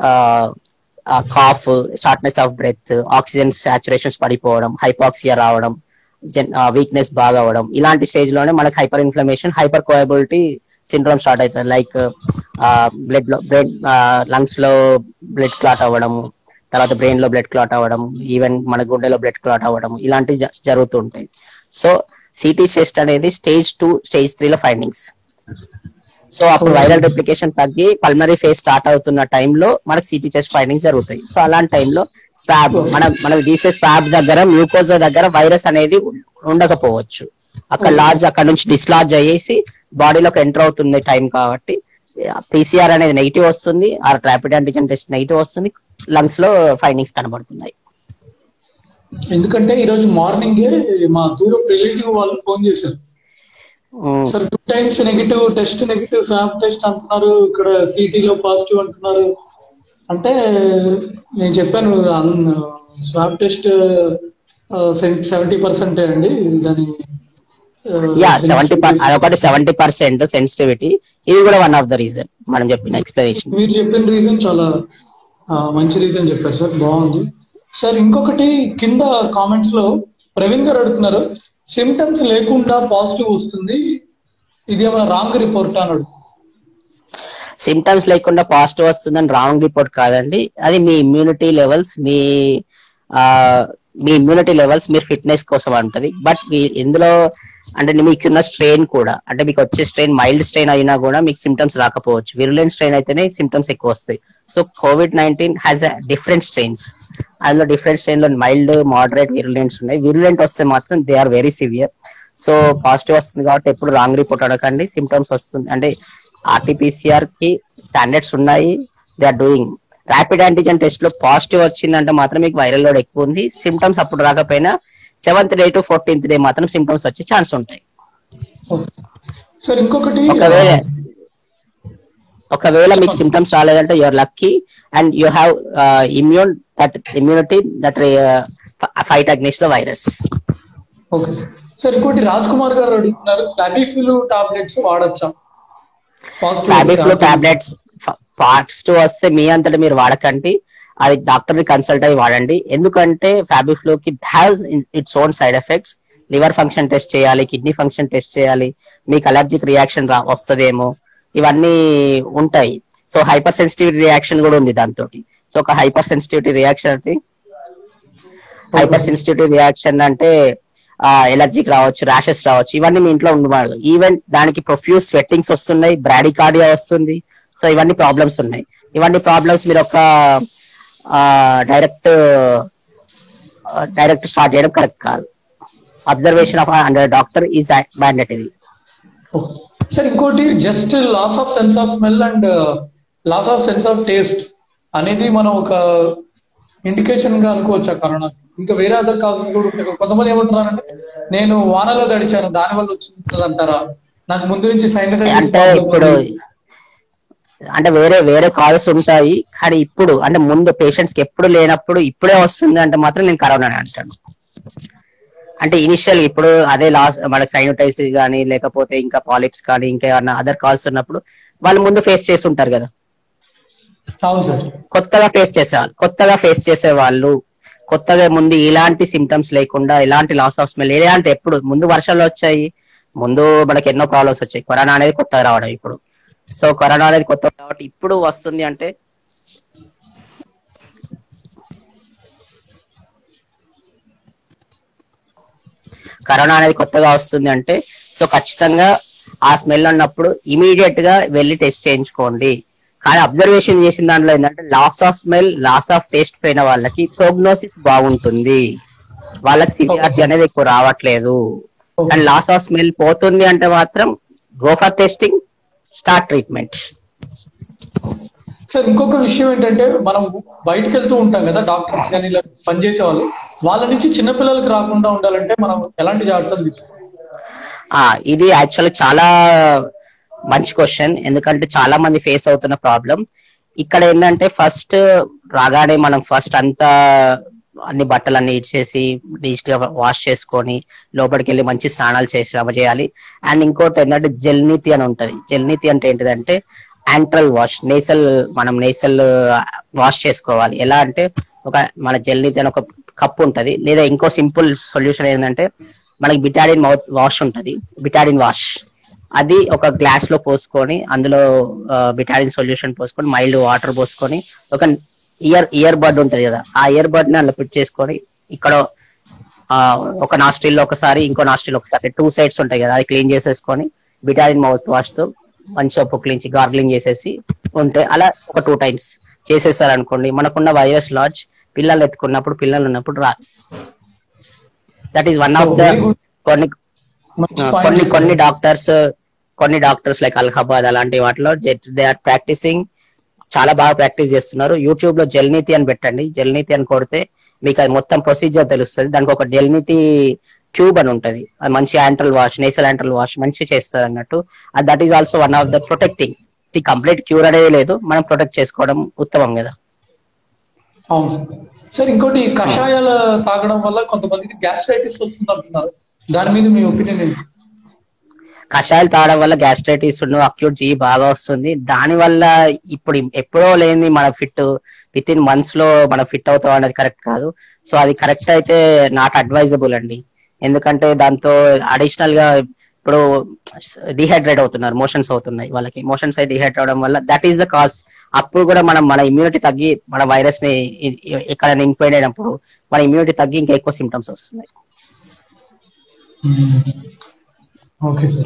S2: cough shortness of breath oxygen saturations పడిపోవడం హైపాక్సియా రావడం వీక్నెస్ బాగా అవడం ఇలాంటి స్టేజ్ లోనే మనకి hyper inflammation hyper coagulability syndrome start అవుతుంది లైక్ బ్లడ్ లో బ్రెయిన్ లంగ్స్ లో బ్లడ్ క్లాట్ అవ్వడం తర్వాత బ్రెయిన్ లో బ్లడ్ క్లాట్ అవ్వడం ఈవెన్ మన గుండెలో బ్లడ్ క్లాట్ అవ్వడం ఇలాంటివి జ- జరుగుతుంటాయి సో సిటీ చెస్ట్ అనేది స్టేజ్ టూ స్టేజ్ త్రీ లో ఫైండింగ్స్ సో అప్పుడు వైరల్ రెప్లికేషన్ తగ్గి పల్మరీ ఫేజ్ స్టార్ట్ అవుతున్న టైంలో మనకి సిటీ చెస్ట్ ఫైండింగ్స్ జరుగుతాయి సో అలాంటి టైంలో స్వాబ్ మన మనకు తీసే స్వాబ్ దగ్గర మ్యూకోజా దగ్గర వైరస్ అనేది ఉం- ఉండకపోవచ్చు అక్కడ లార్జ్ అక్కడ నుంచి డిస్లార్జ్ అయ్యేసి బాడీలోకి ఎంటర్ అవుతుంది టైం కాబట్టి పీసీఆర్ అనేది నెగిటివ్ వస్తుంది or rapid antigen test negative వస్తుంది లంగ్స్ లో ఫైండింగ్స్ కనబడుతున్నాయి
S1: ఎందుకంటే ఈ రోజు మార్నింగే మా దూరం రిలేటివ్ వాళ్ళు ఫోన్ చేశారు
S2: um,
S1: sir two times negative test negative swab test అంటున్నారు ఇక్కడ సిటీలో పాజిటివ్ అంటున్నారు అంటే నేను చెప్పాను స్వాబ్ టెస్ట్ సెవెంటీ పర్సెంటే అండి దాని
S2: యా సెవెంటీ అదొకటి సెవెంటీ పర్సెంట్ సెన్సిటివిటీ ఇది కూడా వన్ ఆఫ్ ద రీజన్ మనం చెప్పిన ఎక్స్ప్లెనేషన్
S1: మీరు చెప్పిన రీజన్ చాలా ఆ, మంచి రీజన్ చెప్పారు సార్ బాగుంది సార్ ఇంకొకటి కింద కామెంట్స్ లో ప్రవీణ్ గారు అడుగుతున్నారు సిమ్టమ్స్ లేకుండా పాజిటివ్ వస్తుంది ఇది ఏమైనా రాంగ్ రిపోర్ట్ అన్నాడు
S2: సిమ్టమ్స్ లేకుండా పాజిటివ్ వస్తుందని రాంగ్ రిపోర్ట్ కాదండి అది మీ ఇమ్యూనిటీ లెవెల్స్ మీ ఆ, మీ ఇమ్యూనిటీ లెవెల్స్ మీరు ఫిట్నెస్ కోసం అంటది బట్ ఇందులో అంటే మీకున్న స్ట్రెయిన్ కూడా అంటే మీకు వచ్చే స్ట్రెయిన్ మైల్డ్ స్ట్రెయిన్ అయినా కూడా మీకు సిమ్టమ్స్ రాకపోవచ్చు విరులెంట్ స్ట్రెయిన్ అయితేనే సిమ్టమ్స్ ఎక్కువ వస్తాయి so Covid nineteen has a different strains అందులో డిఫరెంట్ స్ట్రెయిన్ లో మైల్డ్ మోడరేట్ విరులెంట్స్ ఉన్నాయి విరులెంట్ వస్తే మాత్రం they are very severe so positive వస్తుంది కాబట్టి ఎప్పుడు రాంగ్ రిపోర్ట్ అడగండి సిమ్టమ్స్ వస్తుంది అంటే ఆర్టీపీసీఆర్ కి స్టాండర్డ్స్ ఉన్నాయి they are doing rapid antigen test లో పాజిటివ్ వచ్చిందంటే మాత్రం మీకు వైరల్ లోడ్ ఎక్కువ ఉంది సిమ్టమ్స్ అప్పుడు రాకపోయినా seventh day to fourteenth day మాత్రం సిమ్టమ్స్ వచ్చే ఛాన్స్ ఉంటాయి
S1: ఓకే. సార్ ఇంకొకటి
S2: ఒకవేళ ఒకవేళ మీకు సిమ్టమ్స్ రాలేదంటే your lucky and you have immune that immunity that fight agnist the virus
S1: okay sir sir ఇంకోటి రాజ్ కుమార్ గారు అడుగుతున్నారు ఫ్లాబిఫిల్ టాబ్లెట్స్ వాడచ్చా
S2: ఫ్యాబిఫ్లో టాబ్లెట్స్ పార్ట్స్ టు వస్తే మీ అంతటా మీరు వాడకండి అది డాక్టర్ ని కన్సల్ట్ అయ్యి వాడండి ఎందుకంటే ఫ్యాబిఫ్లో కి has its own side effects liver function test చేయాలి కిడ్నీ ఫంక్షన్ టెస్ట్ చేయాలి మీకు అలర్జిక్ రియాక్షన్ రా వస్తుందేమో ఇవన్నీ ఉంటాయి సో హైపర్ సెన్సిటివిటీ రియాక్షన్ కూడా ఉంది దాంతో సో ఒక హైపర్ సెన్సిటివిటీ రియాక్షన్ అంటే హైపర్ సెన్సిటివిటీ రియాక్షన్ అంటే ఎలర్జిక్ రావచ్చు ర్యాషెస్ రావచ్చు ఇవన్నీ మీ ఇంట్లో ఉండవాలి ఈవెన్ దానికి ప్రొఫ్యూజ్ స్వెట్టింగ్స్ వస్తున్నాయి బ్రాడికార్డియా వస్తుంది సో ఇవన్నీ ప్రాబ్లమ్స్ ఉన్నాయి ఇవన్నీ ప్రాబ్లమ్స్ మీరు ఒక డైరెక్ట్ డైరెక్ట్ స్టార్ట్ చేయడం కరెక్ట్ కాదు observation of under doctor is mandatory
S1: sir ఇంకోటి just loss of sense of smell and loss of sense of taste అనేది మనం ఒక ఇండికేషన్ గా అనుకోవచ్చా కరోనా ఇంకా వేరే అదర్ కాజెస్ కూడా ఉంటాయి కొంతమంది ఏమంటున్నారంటే నేను వానలో తడిచాను దాని వల్ల వచ్చింది అంటారా నాకు ముందు నుంచి
S2: అంటే ఇప్పుడు అంటే వేరే వేరే కాజెస్ ఉంటాయి కానీ ఇప్పుడు అంటే ముందు పేషెంట్స్ కి ఎప్పుడు లేనప్పుడు ఇప్పుడే వస్తుంది అంటే మాత్రం నేను కరోనా అని అంటాను అంటే ఇనిషియల్ ఇప్పుడు అదే లాస్ట్ మనకి సైనోటైస్ కానీ లేకపోతే ఇంకా పాలిప్స్ కానీ ఇంకా ఏమన్నా అదర్ కాల్స్ ఉన్నప్పుడు వాళ్ళు ముందు ఫేస్ చేసి ఉంటారు కదా
S1: అవును సార్
S2: కొత్తగా ఫేస్ చేసేవాళ్ళు కొత్తగా ఫేస్ చేసే వాళ్ళు కొత్తగా ముందు ఇలాంటి సిమ్టమ్స్ లేకుండా ఇలాంటి లాస్ ఆఫ్ స్మెల్ ఇలాంటి ఎప్పుడు ముందు వర్షాలు వచ్చాయి ముందు మనకి ఎన్నో ప్రాబ్లమ్స్ వచ్చాయి కరోనా అనేది కొత్తగా రావడం ఇప్పుడు సో కరోనా అనేది కొత్త కాబట్టి ఇప్పుడు వస్తుంది అంటే కరోనా అనేది కొత్తగా వస్తుంది అంటే సో ఖచ్చితంగా ఆ స్మెల్ ఉన్నప్పుడు ఇమీడియట్ గా వెళ్ళి టెస్ట్ చేయించుకోండి కానీ అబ్జర్వేషన్ చేసిన దాంట్లో ఏంటంటే loss of smell loss of taste పోయిన వాళ్ళకి ప్రోగ్నోసిస్ బాగుంటుంది వాళ్ళకి సివియారిటీ అనేది ఎక్కువ రావట్లేదు కానీ లాస్ ఆఫ్ స్మెల్ పోతుంది అంటే మాత్రం go for testing start treatment
S1: sir ఇంకొక విషయం ఏంటంటే మనం బయటకు వెళ్తూ ఉంటాం కదా డాక్టర్స్ కానీ ఇలా పనిచేసే వాళ్ళు వాళ్ళ నుంచి చిన్నపిల్లలకి రాకుండా ఉండాలంటే మనం ఎలాంటి జాగ్రత్తలు తీసుకోవాలి
S2: ఆ ఇది యాక్చువల్ చాలా మంచి క్వశ్చన్ ఎందుకంటే చాలా మంది ఫేస్ అవుతున్న ప్రాబ్లం ఇక్కడ ఏంటంటే ఫస్ట్ రాగానే మనం ఫస్ట్ అంతా అన్ని బట్టలన్నీ ఇచ్చేసి నీట్ గా వాష్ చేసుకొని లోపలికి వెళ్ళి మంచి స్నానాలు చేసి రమ చేయాలి అండ్ ఇంకోటి ఏంటంటే జల్నీతి అని ఉంటది జల్నీతి అంటే ఏంటిదంటే యాంట్రల్ వాష్ నేసల్ మనం నేసల్ వాష్ చేసుకోవాలి ఎలా అంటే ఒక మన జల్నీతి అని ఒక కప్ ఉంటది లేదా ఇంకో సింపుల్ సొల్యూషన్ ఏంటంటే మనకి బిటాడిన్ మౌత్ వాష్ ఉంటది బిటాడిన్ వాష్ అది ఒక గ్లాస్ లో పోసుకొని అందులో బిటాడిన్ సొల్యూషన్ పోసుకొని మైల్డ్ వాటర్ పోసుకొని ఒక ఇయర్ ఇయర్ బడ్ ఉంటది కదా ఆ ఇయర్ బడ్ ని అందులో ఫిట్ చేసుకొని ఇక్కడ ఆ, ఒక నాస్ట్రిల్ ఒకసారి ఇంకో నాస్ట్రిల్ ఒకసారి టూ సైడ్స్ ఉంటాయి కదా అది క్లీన్ చేసేసుకొని బిటాడిన్ మౌత్ వాష్ తో మంచిగా పుక్లించి గార్గ్లింగ్ చేసేసి ఉంటే అలా ఒక టూ టైమ్స్ చేసేసారు అనుకోండి మనకున్న వైరస్ లాడ్జ్ పిల్లలు ఎత్తుకున్నప్పుడు పిల్లలు ఉన్నప్పుడు రాదు that is one of the
S1: Very good.
S2: కొన్ని
S1: మంచి
S2: ఆ,
S1: point
S2: కొన్ని
S1: చెప్పారు.
S2: కొన్ని డాక్టర్స్ కొన్ని డాక్టర్స్ లైక్ అల్హాబాద్ అలాంటి వాటిలో దే ఆర్ ప్రాక్టీసింగ్ చాలా బాగా ప్రాక్టీస్ చేస్తున్నారు యూట్యూబ్ లో జల్నీతి అని పెట్టండి జల్నీతి అని కొడితే మీకు అది మొత్తం ప్రొసీజర్ తెలుస్తుంది దానికి ఒక జల్నీతి ట్యూబ్ అని ఉంటది అది మంచి antral wash nasal antral wash మంచి చేస్తారు అన్నట్టు that is also one of the protecting the complete cure అనేది లేదు మనం ప్రొటెక్ట్ చేసుకోవడం ఉత్తమం కదా
S1: అవును సార్ సార్ ఇంకోటి కషాయాల తాగడం వల్ల కొంతమందికి గ్యాస్ట్రైటిస్ వస్తుంది అంటున్నారు దాని మీద మీ ఒపీనియన్ ఏంటి
S2: కషాయాలు తాగడం వల్ల గ్యాస్ట్రైటిస్ అక్యూట్ జీ బాగా వస్తుంది దాని వల్ల ఇప్పుడు ఎప్పుడో లేని మన ఫిట్ విత్ ఇన్ మంత్స్ లో మనం ఫిట్ అవుతాం అనేది కరెక్ట్ కాదు సో అది కరెక్ట్ అయితే నాట్ అడ్వైజబుల్ అండి ఎందుకంటే దాంతో అడిషనల్ గా ఇప్పుడు డిహైడ్రేట్ అవుతున్నారు మోషన్స్ అవుతున్నాయి వాళ్ళకి మోషన్స్ అయి డిహైడ్రేట్ అవడం వల్ల దట్ ఈస్ ద కాజ్ అప్పుడు కూడా మనం మన ఇమ్యూనిటీ తగ్గి మన వైరస్ ని ఎక్కడ ఇంక్వైడ్ అయినప్పుడు మన ఇమ్యూనిటీ తగ్గి ఇంకా ఎక్కువ సిమ్టమ్స్ వస్తున్నాయి
S1: ఓకే సార్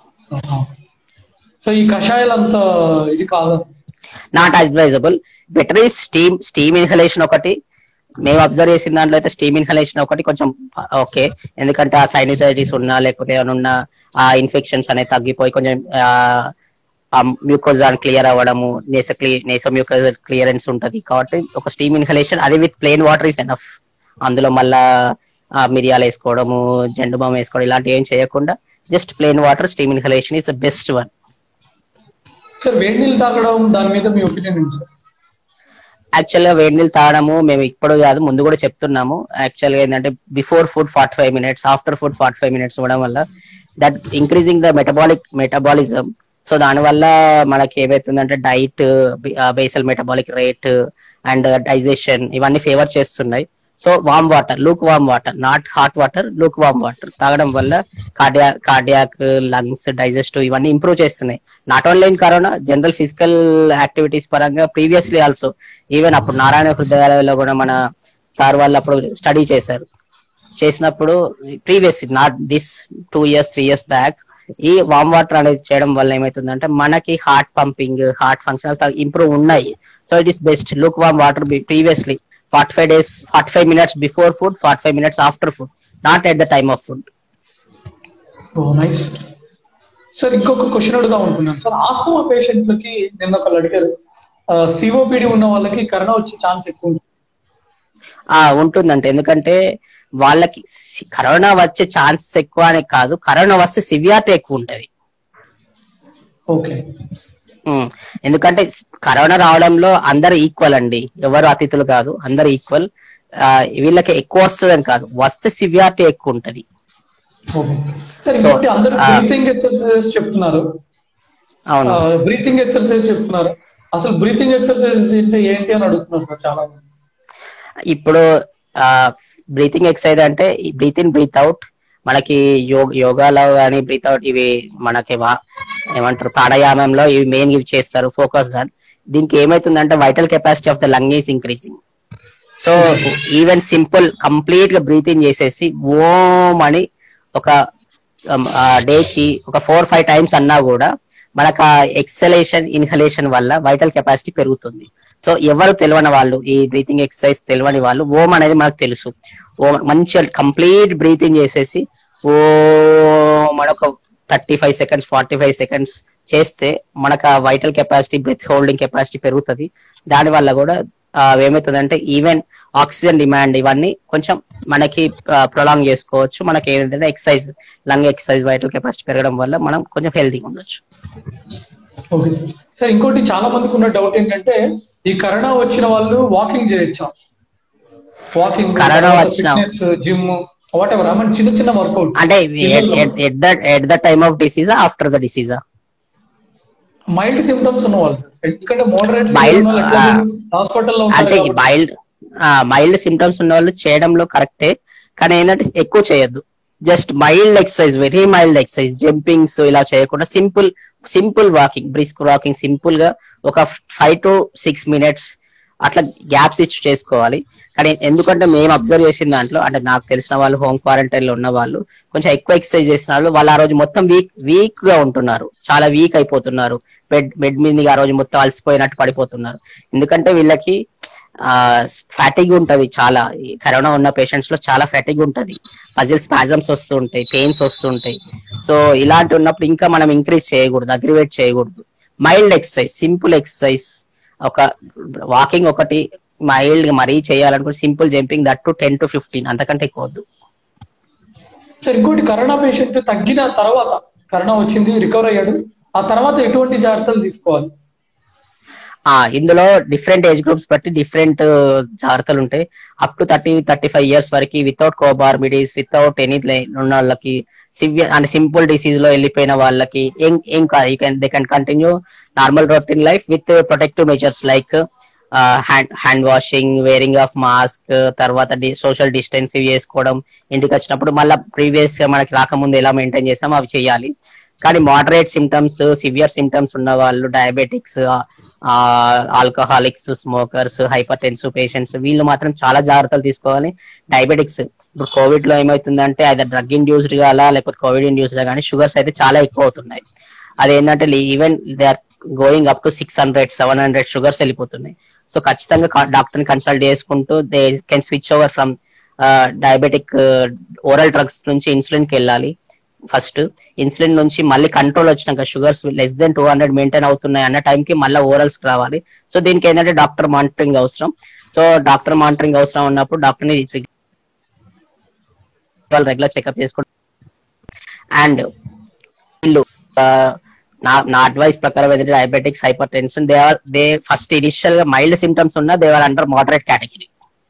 S1: సో ఈ కషాయాలు అంత ఇది కాదు
S2: నాట్ అడ్వైజబుల్ బెటర్ ఈ స్టీమ్ స్టీమ్ ఇన్హలేషన్ ఒకటి మేము అబ్జర్వ్ చేసిన దాంట్లో అయితే స్టీమ్ ఇన్హలేషన్ ఒకటి కొంచెం ఓకే ఎందుకంటే ఆ సైనిటైటిస్ ఉన్నా లేకపోతే ఏమైనా ఉన్నా ఆ ఇన్ఫెక్షన్స్ అనేవి తగ్గిపోయి కొంచెం ఆ మ్యూకోజాన్ క్లియర్ అవ్వడము నేస నేస మ్యూకోజల్ క్లియరెన్స్ ఉంటది కాబట్టి ఒక స్టీమ్ ఇన్హలేషన్ అది with plain water is enough అందులో మళ్ళా ఆ, మిరియాలు వేసుకోవడము జెండు బామ్ వేసుకోవడం ఇలాంటివి ఏం చేయకుండా just plain water steam inhalation is the best one
S1: sir వేడి నీళ్ళు తాగడం దాని మీద మీ ఒపీనియన్ ఏంటి సార్
S2: యాక్చువల్ గా వేడి నీళ్ళు తాగడము మేము ఇప్పుడు కాదు ముందు కూడా చెప్తున్నాము యాక్చువల్ గా ఏంటంటే before food forty five minutes after food forty five minutes ఇవ్వడం వల్ల that increasing the metabolic metabolism so దానివల్ల మనకి ఏమైతుందంటే diet basal metabolic rate and digestion ఇవన్నీ ఫేవర్ చేస్తున్నాయి so warm water lukewarm water not hot water lukewarm water తాగడం వల్ల cardia cardiac lungs digestive ఇవన్నీ ఇంప్రూవ్ చేస్తున్నాయి not only in corona general physical activities పరంగా previously also even అప్పుడు నారాయణ హృదయాలయంలో కూడా మన సార్ వాళ్ళు అప్పుడు స్టడీ చేశారు చేసినప్పుడు previous not this two years three years back ఈ వామ్ వాటర్ అనేది చేయడం వల్ల ఏమైతుందంటే మనకి heart pumping heart function improve ఉన్నాయి so it is best lukewarm water previously forty five days forty five minutes before food forty five minutes after food not at the time of food
S1: oh nice sir ఇంకొక question అడుగుదాం అనుకున్నాను sir asthma పేషెంట్లకి నిన్న ఒకళ్ళు అడిగారు COPD ఉన్న వాళ్ళకి corona వచ్చే ఛాన్స్ ఎక్కువ ఉంటుంది
S2: ఆ ఉంటుందంటే ఎందుకంటే వాళ్ళకి సి- కరోనా వచ్చే ఛాన్సెస్ ఎక్కువ అని కాదు కరోనా వస్తే సివియారిటీ ఎక్కువ ఉంటది
S1: ఓకే
S2: ఉమ్, ఎందుకంటే స్- కరోనా రావడంలో అందరు ఈక్వల్ అండి ఎవరు అతిథులు కాదు అందరు ఈక్వల్ వీళ్ళకి ఎక్కువ వస్తుందని కాదు వస్తే సివియారిటీ ఎక్కువ ఉంటది
S1: ఓకే సార్ సార్
S2: So,
S1: ఇంకోటి అందరూ
S2: ఆ-
S1: బ్రీతింగ్ ఎక్సర్సైజెస్ చెప్తున్నారు
S2: అవును
S1: బ్రీతింగ్ ఎక్సర్సైజ్ చెప్తున్నారు అసలు బ్రీతింగ్ ఎక్సర్సైజ్ అంటే ఏంటి అని అడుగుతున్నారు సార్ చాలా మంది
S2: ఇప్పుడు బ్రీతింగ్ ఎక్సర్సైజ్ అంటే బ్రీత్ ఇన్ బ్రీత్ అవుట్ మనకి యోగ యోగాలో కానీ బ్రీత్ అవుట్ ఇవి మనకి వా- ఏమంటారు ప్రాణాయామంలో ఇవి మెయిన్ ఇవి చేస్తారు ఫోకస్ దాన్ దీనికి ఏమైతుందంటే vital capacity of the lung is increasing so even simple complete గా బ్రీత్ ఇన్ చేసేసి ఓం అని ఒక డే కి ఒక ఫోర్ ఫైవ్ టైమ్స్ అన్నా కూడా మనకు ఆ ఎక్సలేషన్ ఇన్హలేషన్ వల్ల వైటల్ కెపాసిటీ పెరుగుతుంది సో ఎవరు తెలియని వాళ్ళు ఈ బ్రీతింగ్ ఎక్సర్సైజ్ తెలియని వాళ్ళు ఓం అనేది మనకు తెలుసు ఓం మంచిగా కంప్లీట్ బ్రీతింగ్ చేసేసి ఓ మనకు thirty five seconds forty five seconds చేస్తే మనకు ఆ vital capacity breath holding capacity పెరుగుతుంది దాని వల్ల కూడా ఆ, ఏమవుతుందంటే ఈవెన్ ఆక్సిజన్ డిమాండ్ ఇవన్నీ కొంచెం మనకి ప్రొలాంగ్ చేసుకోవచ్చు మనకి ఏంటంటే exercise lung exercise vital capacity పెరగడం వల్ల మనం కొంచెం హెల్తీగా ఉండొచ్చు
S1: ఓకే సార్ సార్ ఇంకోటి చాలా మందికి ఉన్న డౌట్ ఏంటంటే ఈ కరోనా వచ్చిన వాళ్ళు వాకింగ్ చేయొచ్చా వాకింగ్
S2: కరోనా వచ్చిన-
S1: జిమ్ వాట్ ఎవర్ మన చిన్న చిన్న వర్కౌట్
S2: అంటే at the at the time of డిసీజా ఆఫ్టర్ ద డిసీజా
S1: మైల్డ్ సిమ్టమ్స్ ఉన్న వాళ్ళు సార్ ఎందుకంటే మోడరేట్
S2: Mild, ఆ,
S1: హాస్పిటల్లో
S2: అంటే
S1: ఉంటారు
S2: మైల్డ్ మైల్డ్ సిమ్టమ్స్ ఉన్న వాళ్ళు చేయడంలో కరెక్టే కానీ ఏంటంటే ఎక్కువ చేయొద్దు just mild exercise very mild exercise jumpings ఇలా చేయకుండా simple simple walking brisk walking simple గా ఒక ఫైవ్ టు సిక్స్ మినిట్స్ అట్లా గ్యాప్స్ ఇచ్చి చేసుకోవాలి కానీ ఎందుకంటే మేము అబ్జర్వ్ చేసిన దాంట్లో అంటే నాకు తెలిసిన వాళ్ళు హోమ్ క్వారంటైన్ లో ఉన్న వాళ్ళు కొంచెం ఎక్కువ ఎక్సర్సైజ్ చేసిన వాళ్ళు వాళ్ళు ఆ రోజు మొత్తం వీక్ వీక్ గా ఉంటున్నారు చాలా వీక్ అయిపోతున్నారు బెడ్ బెడ్ మీద ఆ రోజు మొత్తం అలసిపోయినట్టు పడిపోతున్నారు ఎందుకంటే వీళ్ళకి ఆ ఫ్యాటిగ్ ఉంటది చాలా ఈ కరోనా ఉన్న పేషెంట్స్ లో చాలా ఫ్యాటిగ్ ఉంటది పజిల్ స్పాజమ్స్ వస్తుంటాయి పెయిన్స్ వస్తుంటాయి సో ఇలాంటి ఉన్నప్పుడు ఇంకా మనం ఇంక్రీజ్ చేయకూడదు అగ్రివేట్ చేయకూడదు మైల్డ్ ఎక్సర్సైజ్ సింపుల్ ఎక్సర్సైజ్ ఒక వాకింగ్ ఒకటి మైల్డ్ గా మరీ చేయాలనుకుంటే simple jumping that to ten to fifteen అంతకంటే ఎక్కువ వద్దు
S1: సార్ ఇంకోటి కరోనా పేషెంట్ తగ్గిన తర్వాత కరోనా వచ్చింది రికవర్ అయ్యాడు ఆ తర్వాత ఎటువంటి జాగ్రత్తలు తీసుకోవాలి
S2: ఆ ఇందులో డిఫరెంట్ ఏజ్ గ్రూప్స్ బట్టి డిఫరెంట్ జాగ్రత్తలు ఉంటాయి up to thirty thirty five years వరకు వితౌట్ కోబార్మిడీస్ వితౌట్ ఎనీ ఉన్న వాళ్ళకి సివియర్ అంటే సింపుల్ డిసీజ్ లో వెళ్ళిపోయిన వాళ్ళకి ఏం ఏం కాదు you can they can continue normal routine life with protective measures like hand hand washing wearing of mask తర్వాత సోషల్ డిస్టెన్స్ చేసుకోవడం ఇంటికి వచ్చినప్పుడు మళ్ళీ ప్రీవియస్ గా మనకి రాకముందు ఎలా మెయింటైన్ చేస్తామో అవి చేయాలి కానీ మోడరేట్ సిమ్టమ్స్ సివియర్ సిమ్టమ్స్ ఉన్న వాళ్ళు diabetics alcoholics smokers hypertensive patients వీళ్ళు మాత్రం చాలా జాగ్రత్తలు తీసుకోవాలి డయాబెటిక్స్ ఇప్పుడు కోవిడ్ లో ఏమవుతుందంటే అది డ్రగ్ ఇండ్యూస్డ్ గాలా లేకపోతే కోవిడ్ ఇండ్యూస్డ్ కానీ షుగర్స్ అయితే చాలా ఎక్కువ అవుతున్నాయి అదేంటంటే even they are going up to six hundred seven hundred sugars వెళ్ళిపోతున్నాయి సో ఖచ్చితంగా డాక్టర్ ని కన్సల్ట్ చేసుకుంటూ they can switch over from diabetic oral drugs నుంచి ఇన్సులిన్ కి వెళ్ళాలి ఫస్ట్ ఇన్సులిన్ నుంచి మళ్ళీ కంట్రోల్ వచ్చినాక sugars less than two hundred maintain అవుతున్నాయి అన్న టైంకి మళ్ళీ ఓరల్స్ రావాలి సో దీనికి ఏంటంటే డాక్టర్ మానిటరింగ్ అవసరం సో డాక్టర్ మానిటరింగ్ అవసరం ఉన్నప్పుడు డాక్టర్ని రెగ్యులర్ చెకప్ చేసుకుంటారు అండ్ వీళ్ళు ఆ, నా నా అడ్వైస్ ప్రకారం ఏంటంటే diabetics hypertension they are they first initial గా మైల్డ్ సిమ్టమ్స్ ఉన్నా they are under moderate category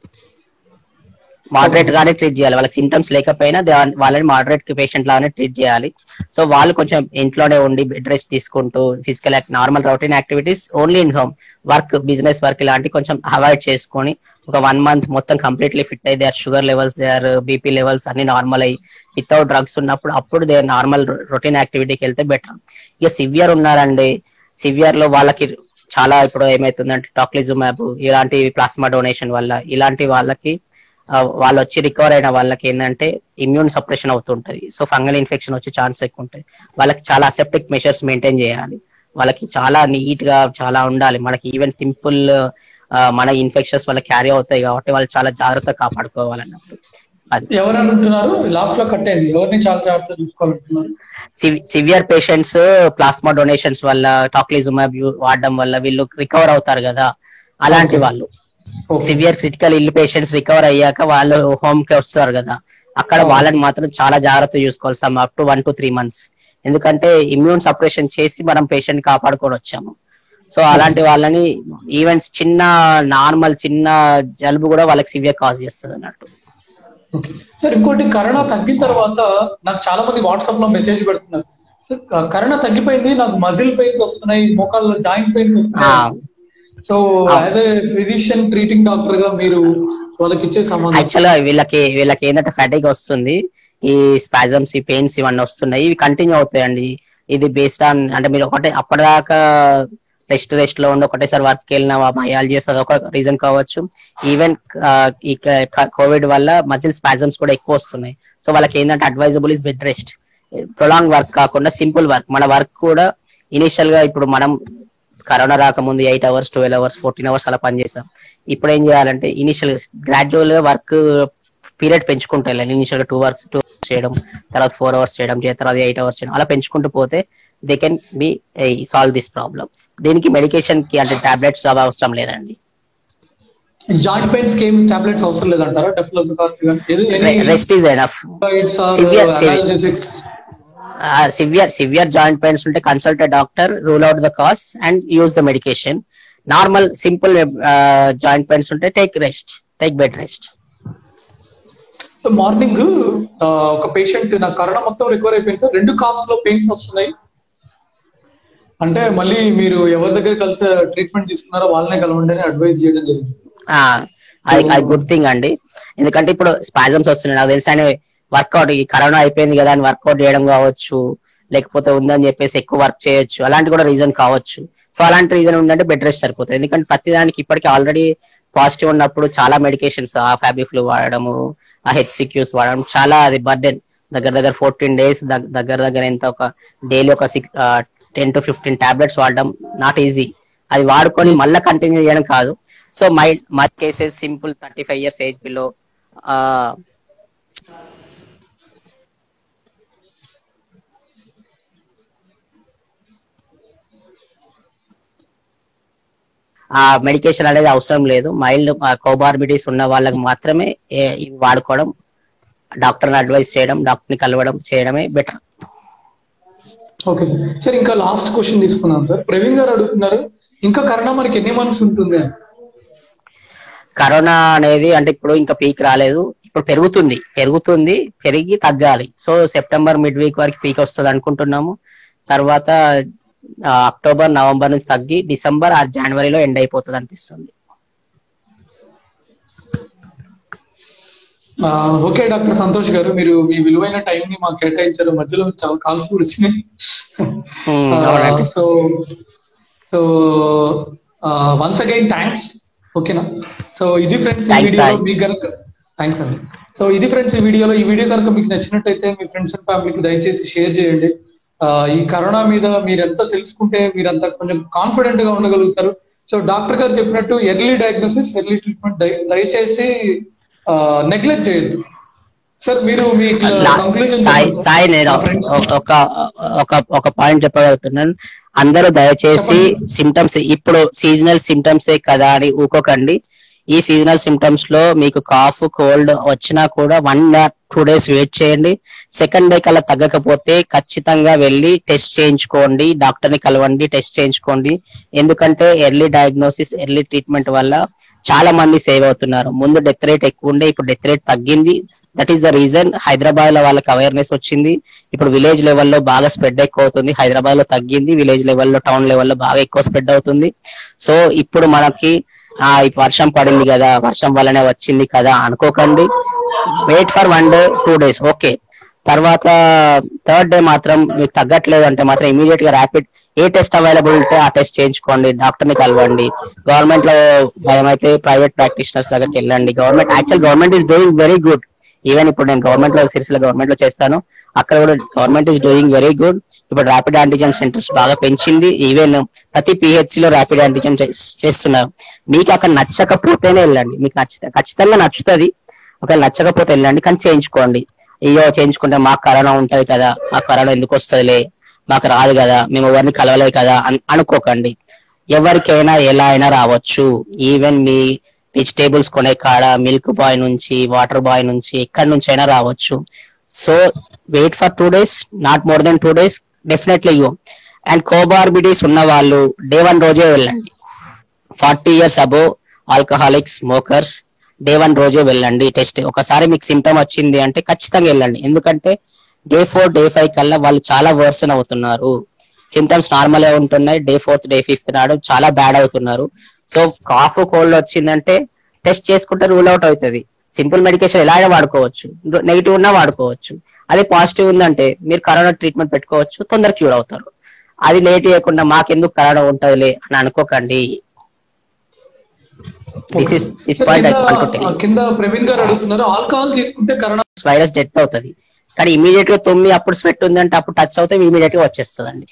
S2: moderate గానే ట్రీట్ చేయాలి వాళ్ళకి సిమ్టమ్స్ లేకపోయినా they are- వాళ్ళని మోడరేట్ పేషెంట్ లాగానే ట్రీట్ చేయాలి సో వాళ్ళు కొంచెం ఇంట్లోనే ఉండి బెడ్ రెస్ట్ తీసుకుంటూ physical normal routine activities only in home work business work ఇలాంటి కొంచెం అవాయిడ్ చేసుకొని ఒక వన్ మంత్ మొత్తం కంప్లీట్లీ ఫిట్ అయ్యి they are sugar levels they are BP levels అన్ని నార్మల్ అయ్యి వితౌట్ డ్రగ్స్ ఉన్నప్పుడు అప్పుడు దే నార్మల్ రొటీన్ యాక్టివిటీకి వెళ్తే బెటర్ ఇక సివియర్ ఉన్నారండి సివియర్ లో వాళ్ళకి చాలా ఇప్పుడు ఏమైతుందంటే టాక్లిజుమాబ్ ఇలాంటి ప్లాస్మా డొనేషన్ వల్ల ఇలాంటి వాళ్ళకి ఆ, వాళ్ళు వచ్చి రికవర్ అయిన వాళ్ళకి ఏంటంటే ఇమ్యూన్ సప్రెషన్ అవుతుంటది సో ఫంగల్ ఇన్ఫెక్షన్ వచ్చే ఛాన్స్ ఎక్కువ ఉంటాయి వాళ్ళకి చాలా అసెప్టిక్ మెషర్స్ మెయింటైన్ చేయాలి వాళ్ళకి చాలా నీట్ గా చాలా ఉండాలి మనకి ఈవెన్ సింపుల్ మన ఇన్ఫెక్షన్స్ వాళ్ళకి క్యారీ అవుతాయి కాబట్టి వాళ్ళు చాలా జాగ్రత్తగా కాపాడుకోవాలన్నట్టు అది
S1: ఎవరు అంటున్నారు లాస్ట్ లో కట్ అయింది ఎవరిని చాలా జాగ్రత్తగా చూసుకోవాలంటున్నారు
S2: సివియర్ పేషెంట్స్ ప్లాస్మా డొనేషన్స్ వల్ల టాక్లిజుమాబ్ వాడడం వల్ల వీళ్ళు రికవర్ అవుతారు కదా అలాంటి
S1: Okay.
S2: వాళ్ళు
S1: Okay.
S2: Severe critical ill patients recover అయ్యాక వాళ్ళు హోమ్ కి వస్తారు కదా అక్కడ
S1: అవును.
S2: వాళ్ళని మాత్రం చాలా జాగ్రత్త చూసుకోవాలి some up to one two three months ఎందుకంటే ఇమ్యూన్ సపరేషన్ చేసి మనం పేషెంట్ కాపాడుకొని వచ్చాము సో అలాంటి వాళ్ళని ఈవెంట్స్ చిన్న నార్మల్ చిన్న జలుబు కూడా వాళ్ళకి సివియర్ కాజ్ చేస్తుంది అన్నట్టు
S1: ఓకే సార్ ఇంకోటి కరోనా తగ్గిన తర్వాత నాకు చాలా మంది వాట్సాప్ లో మెసేజ్ పెడుతున్నారు సార్ క- కరోనా తగ్గిపోయింది నాకు మజిల్ పెయిన్స్ వస్తున్నాయి మోకాల్లో జాయింట్ పెయిన్స్ వస్తున్నాయి so as a physician treating doctor గా మీరు వాళ్ళకి ఇచ్చే సమాధానం
S2: యాక్చువల్ గా వీళ్ళకి వీళ్ళకి ఏంటంటే ఫ్యాటిక్ వస్తుంది ఈ స్పాజమ్స్ ఈ పెయిన్స్ ఇవన్నీ వస్తున్నాయి ఇవి కంటిన్యూ అవుతాయండి ఇది బేస్డ్ ఆన్ అంటే మీరు ఒకటే అప్పటిదాకా రెస్ట్ రెస్ట్ లో ఉండి ఒకటేసారి వర్క్ వెళ్ళిన బయాలజీస్ అదొక రీజన్ కావచ్చు ఈవెన్ ఈ కోవిడ్ వల్ల మజిల్ స్పాజమ్స్ కూడా ఎక్కువ వస్తున్నాయి సో వాళ్ళకి ఏంటంటే advisable is bed rest prolong work కాకుండా సింపుల్ వర్క్ మన వర్క్ కూడా ఇనిషియల్ గా ఇప్పుడు మనం కరోనా రాకముందు eight hours twelve hours fourteen hours అలా పనిచేసాం ఇప్పుడు ఏం చేయాలంటే ఇనిషియల్ గ్రాడ్యువల్ గా వర్క్ పీరియడ్ పెంచుకుంటూ వెళ్ళాలి ఇనిషియల్ గా టూ అవర్స్ టూ అవర్స్ చేయడం తర్వాత ఫోర్ అవర్స్ చేయడం చే- తర్వాత ఎయిట్ అవర్స్ చేయడం అలా పెంచుకుంటూ పోతే they can be solve this problem దీనికి మెడికేషన్ కి అంటే టాబ్లెట్స్ అవసరం లేదండి
S1: జాయింట్ పెయిన్స్ కి ఏం టాబ్లెట్స్ అవసరం లేదంటారా deflazacort
S2: rest is enough Severe- severe. Severe severe joint pains ఉంటే consult doctor rule out the cause and use the medication normal simple joint pains ఉంటే take rest take bed rest
S1: morning ఒక patient నాకు corona మొత్తం recover అయిపోయింది sir రెండు calves లో pains వస్తున్నాయి అంటే మళ్ళీ మీరు ఎవరి దగ్గర కలిసి ట్రీట్మెంట్ తీసుకున్నారో వాళ్ళనే కలవండి అని అడ్వైస్ చేయడం జరిగింది
S2: అది అది గుడ్ థింగ్ అండి ఎందుకంటే ఇప్పుడు స్పాజమ్స్ వస్తున్నాయి నాకు తెలిసి ఆయన వర్కౌట్ ఈ కరోనా అయిపోయింది కదా అని వర్కౌట్ చేయడం కావచ్చు లేకపోతే ఉందని చెప్పేసి ఎక్కువ వర్క్ చేయొచ్చు అలాంటి కూడా రీజన్ కావచ్చు సో అలాంటి రీజన్ ఉందంటే బెడ్ రెస్ట్ సరిపోతుంది ఎందుకంటే ప్రతి దానికి ఇప్పటికి ఆల్రెడీ పాజిటివ్ ఉన్నప్పుడు చాలా మెడికేషన్స్ ఆ ఫ్యాబిఫ్లూ వాడడము ఆ హెచ్సిక్యూస్ వాడడం చాలా అది బర్డెన్ దగ్గర దగ్గర ఫోర్టీన్ డేస్ దగ్గర దగ్గర ఎంత ఒక డైలీ ఒక six ten to fifteen tablets వాడడం నాట్ ఈజీ అది వాడుకొని మళ్ళీ కంటిన్యూ చేయడం కాదు so my my cases simple thirty five years age below ఆ మెడికేషన్ అనేది అవసరం లేదు మైల్డ్ కోబార్బిటీస్ ఉన్న వాళ్ళకి మాత్రమే ఏ- ఇవి వాడుకోవడం డాక్టర్ని అడ్వైస్ చేయడం డాక్టర్ని కలవడం చేయడమే బెటర్
S1: ఓకే సార్ సార్ ఇంకా లాస్ట్ క్వశ్చన్ తీసుకున్నాం సార్ ప్రవీణ్ గారు అడుగుతున్నారు ఇంకా కరోనా మనకి ఎన్ని మంత్స్ ఉంటుంది అని
S2: కరోనా అనేది అంటే ఇప్పుడు ఇంకా పీక్ రాలేదు ఇప్పుడు పెరుగుతుంది పెరుగుతుంది పెరిగి తగ్గాలి సో సెప్టెంబర్ మిడ్ వీక్ వరకు పీక్ వస్తుంది అనుకుంటున్నాము తర్వాత ఆ, అక్టోబర్ నవంబర్ నుంచి తగ్గి డిసెంబర్ ఆ జనవరిలో ఎండ్ అయిపోతుంది అనిపిస్తుంది
S1: ఆ, ఓకే డాక్టర్ సంతోష్ గారు మీరు మీ విలువైన టైం ని మాకు కేటాయించారు మధ్యలో చాలా కాల్స్ కూడా వచ్చినాయి
S2: Hmm, అవునండి.
S1: So so once again thanks ఓకేనా సో ఇది ఫ్రెండ్స్ ఈ
S2: Thanks,
S1: వీడియోలో
S2: Sai.
S1: మీకు కనుక థ్యాంక్స్ అండి సో ఇది ఫ్రెండ్స్ ఈ వీడియోలో ఈ వీడియో కనుక మీకు నచ్చినట్టయితే మీ ఫ్రెండ్స్ అండ్ ఫ్యామిలీకి దయచేసి షేర్ చేయండి ఆ, ఈ కరోనా మీద మీరు ఎంత తెలుసుకుంటే మీరంతా కొంచెం కాన్ఫిడెంట్ గా ఉండగలుగుతారు సో డాక్టర్ గారు చెప్పినట్టు ఎర్లీ డయాగ్నోసిస్ ఎర్లీ ట్రీట్మెంట్ దయచేసి నెగ్లెక్ట్ చేయొద్దు సార్ మీరు మీ
S2: లా-
S1: కంక్లూజన్
S2: సాయి సాయి నేను ఒక ఒక ఒక పాయింట్ చెప్పగలుగుతున్నాను అందరూ దయచేసి సిమ్టమ్స్ ఇప్పుడు సీజనల్ సిమ్టమ్సే కదా అని ఊకోకండి ఈ సీజనల్ సిమ్టమ్స్ లో మీకు కాఫ్ కోల్డ్ వచ్చినా కూడా వన్ టూ డేస్ వెయిట్ చేయండి సెకండ్ డే కల్లా తగ్గకపోతే ఖచ్చితంగా వెళ్ళి టెస్ట్ చేయించుకోండి డాక్టర్ ని కలవండి టెస్ట్ చేయించుకోండి ఎందుకంటే ఎర్లీ డయాగ్నోసిస్ ఎర్లీ ట్రీట్మెంట్ వల్ల చాలా మంది సేవ్ అవుతున్నారు ముందు డెత్ రేట్ ఎక్కువ ఉండే ఇప్పుడు డెత్ రేట్ తగ్గింది that is the reason Hyderabad లో వాళ్ళకి అవేర్నెస్ వచ్చింది ఇప్పుడు విలేజ్ లెవెల్లో బాగా స్ప్రెడ్ ఎక్కువ అవుతుంది హైదరాబాద్ లో తగ్గింది విలేజ్ లెవెల్లో టౌన్ లెవెల్లో బాగా ఎక్కువ స్ప్రెడ్ అవుతుంది సో ఇప్పుడు మనకి ఆ ఈ వర్షం పడింది కదా వర్షం వల్లనే వచ్చింది కదా అనుకోకండి wait for one day two days okay తర్వాత థర్డ్ డే మాత్రం మీకు తగ్గట్లేదు అంటే మాత్రం ఇమీడియట్ గా ర్యాపిడ్ ఏ టెస్ట్ అవైలబుల్ ఉంటే ఆ టెస్ట్ చేయించుకోండి డాక్టర్ ని కలవండి గవర్నమెంట్ లో భయం అయితే ప్రైవేట్ ప్రాక్టీషనర్స్ దగ్గరికి వెళ్ళండి government actual government is doing very good even ఇప్పుడు నేను గవర్నమెంట్ లో సిరిసిల్ల గవర్నమెంట్ లో చేస్తాను అక్కడ కూడా government is doing very good ఇప్పుడు ర్యాపిడ్ యాంటిజెన్ సెంటర్స్ బాగా పెంచింది ఈవెన్ ప్రతి పిహెచ్ లో ర్యాపిడ్ యాంటిజెన్ చేస్తున్నారు మీకు అక్కడ నచ్చకపోతేనే వెళ్ళండి మీకు నచ్చితే ఖచ్చితంగా నచ్చుతుంది ఒకవేళ నచ్చకపోతే వెళ్ళండి కానీ చేయించుకోండి అయ్యో చేయించుకుంటే మాకు కరోనా ఉంటది కదా మాకు కరోనా ఎందుకు వస్తుందిలే మాకు రాదు కదా మేము ఎవరిని కలవలేదు కదా అన్- అనుకోకండి ఎవరికైనా ఎలా అయినా రావచ్చు ఈవెన్ మీ వెజిటేబుల్స్ కొనే కాడ మిల్క్ బాయ్ నుంచి వాటర్ బాయ్ నుంచి ఎక్కడి నుంచి అయినా రావచ్చు so wait for two days not more than two days definitely you and comorbidities ఉన్న వాళ్ళు డే వన్ రోజే వెళ్ళండి forty years above alcoholic smokers day one రోజే వెళ్ళండి టెస్ట్ ఒకసారి మీకు సిమ్టమ్ వచ్చింది అంటే ఖచ్చితంగా వెళ్ళండి ఎందుకంటే డే ఫోర్ డే ఫైవ్ కల్లా వాళ్ళు చాలా వర్సన్ అవుతున్నారు సిమ్టమ్స్ నార్మల్ గా ఉంటున్నాయి డే ఫోర్త్ డే ఫిఫ్త్ నాడు చాలా బ్యాడ్ అవుతున్నారు సో కాఫ్ కోల్డ్ వచ్చిందంటే టెస్ట్ చేసుకుంటే రూల్ అవుట్ అవుతుంది సింపుల్ మెడికేషన్ ఎలా అయినా వాడుకోవచ్చు నెగిటివ్ ఉన్నా వాడుకోవచ్చు అదే పాజిటివ్ ఉందంటే మీరు కరోనా ట్రీట్మెంట్ పెట్టుకోవచ్చు తొందర క్యూర్ అవుతారు అది లేట్ చేయకుండా మాకెందుకు కరోనా ఉంటదిలే అని అనుకోకండి this is this point I want to tell
S1: కింద- కింద ప్రవీణ్ గారు అడుగుతున్నారు ఆల్కహాల్ తీసుకుంటే కరోనా
S2: వైరస్ డెత్ అవుతుంది కానీ ఇమీడియట్ గా తొమ్మిది అప్పుడు స్వెట్ ఉందంటే అప్పుడు టచ్ అవుతే ఇమీడియట్ గా వచ్చేస్తుందండి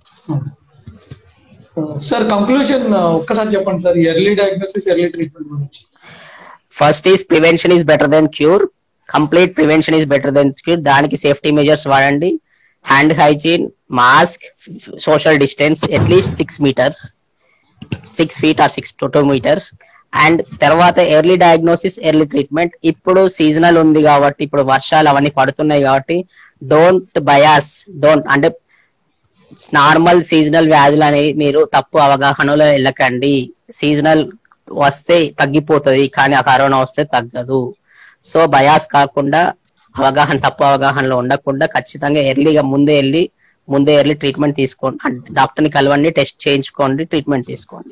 S1: సార్ కంక్లూజన్ ఒక్కసారి చెప్పండి sir early diagnosis early treatment గురించి
S2: first is prevention is better than cure complete prevention is better than cure దానికి సేఫ్టీ మెజర్స్ వాడండి hand hygiene mask social distance at least six metres six feet or six to two metres and తర్వాత early diagnosis early treatment ఇప్పుడు seasonal ఉంది కాబట్టి ఇప్పుడు వర్షాలు అవన్నీ పడుతున్నాయి కాబట్టి డోంట్ బయాస్ డోంట్ అంటే నార్మల్ సీజనల్ వ్యాధులు అనేవి మీరు తప్పు అవగాహనలో వెళ్ళకండి సీజనల్ వస్తే తగ్గిపోతుంది కానీ ఆ కరోనా వస్తే తగ్గదు సో బయాస్ కాకుండా అవగాహన తప్పు అవగాహనలో ఉండకుండా ఖచ్చితంగా ఎర్లీగా ముందే వెళ్ళి ముందే వెళ్ళి ట్రీట్మెంట్ తీసుకోండి డాక్టర్ ని కలవండి టెస్ట్ చేయించుకోండి ట్రీట్మెంట్ తీసుకోండి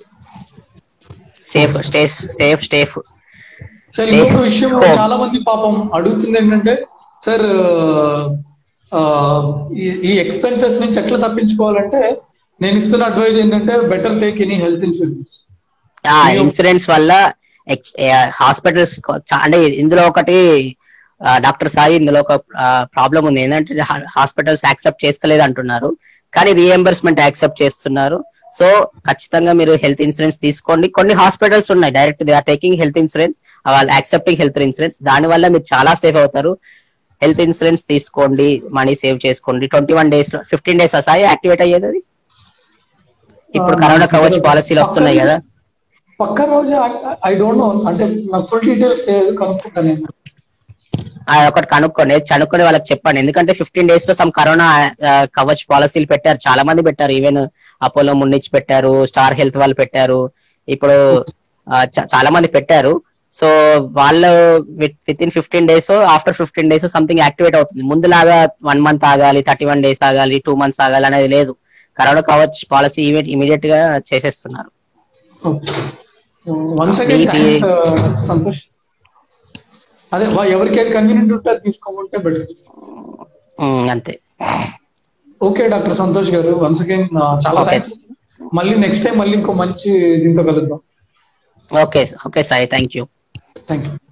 S2: safe stay safe stay
S1: sir
S2: Stay
S1: ఇంకొక విషయం
S2: home.
S1: చాలా మంది పాపం అడుగుతుంది ఏంటంటే సార్ ఆ, ఈ- ఈ ఎక్స్పెన్సెస్ నుంచి ఎట్లా తప్పించుకోవాలంటే నేను ఇస్తున్న అడ్వైజ్ ఏంటంటే better take any health insurance
S2: ఆ ఇన్సూరెన్స్ వల్ల హాస్పిటల్స్ అంటే ఇందులో ఒకటి డాక్టర్ సాయి ఇందులో ఒక ప్రాబ్లం ఉంది ఏంటంటే హాస్పిటల్స్ యాక్సెప్ట్ చేస్తలేదు అంటున్నారు కానీ రియంబర్స్మెంట్ యాక్సెప్ట్ చేస్తున్నారు సో ఖచ్చితంగా మీరు హెల్త్ ఇన్సూరెన్స్ తీసుకోండి కొన్ని హాస్పిటల్స్ ఉన్నాయి direct they are taking health insurance వాళ్ళు యాక్సెప్టింగ్ హెల్త్ ఇన్సూరెన్స్ దాని వల్ల మీరు చాలా సేఫ్ అవుతారు హెల్త్ ఇన్సూరెన్స్ తీసుకోండి మనీ సేవ్ చేసుకోండి ట్వంటీ వన్ డేస్ లో ఫిఫ్టీన్ డేస్ సాయి యాక్టివేట్ అయ్యేది అది ఇప్పుడు కరోనా కవచ్ పాలసీలు వస్తున్నాయి కదా
S1: పక్క రోజు ఐ డోంట్ నో అంటే నాకు ఫుల్ డీటెయిల్స్ కనుక్కుంటాను నేను
S2: ఆ ఒకటి కనుక్కోండి కనుక్కొని వాళ్ళకి చెప్పండి ఎందుకంటే ఫిఫ్టీన్ డేస్ లో సమ్ కరోనా కవచ్ పాలసీలు పెట్టారు చాలా మంది పెట్టారు ఈవెన్ అపోలో ముండిచ్చి పెట్టారు స్టార్ హెల్త్ వాళ్ళు పెట్టారు ఇప్పుడు ఆ, చ- చాలా మంది పెట్టారు సో వాళ్ళు within fifteen days after fifteen days something activate అవుతుంది ముందులాగా వన్ మంత్ ఆగాలి థర్టీ వన్ డేస్ ఆగాలి టూ మంత్స్ ఆగాలి అనేది లేదు corona Kavach policy event immediate గా చేసేస్తున్నారు
S1: once again
S2: Maybe-
S1: thanks Santosh అదే వా- ఎవరికి ఏది కన్వీనియంట్ ఉంటే అది తీసుకోమంటే బెటర్
S2: ఉమ్, అంతే
S1: ఓకే డాక్టర్ సంతోష్ గారు వన్స్ అగైన్ చాలా
S2: Okay.
S1: థ్యాంక్స్ మళ్ళీ నెక్స్ట్ టైం మళ్ళీ ఇంకో మంచి దీంతో కలుద్దాం
S2: okay okay Sai thank you
S1: thank you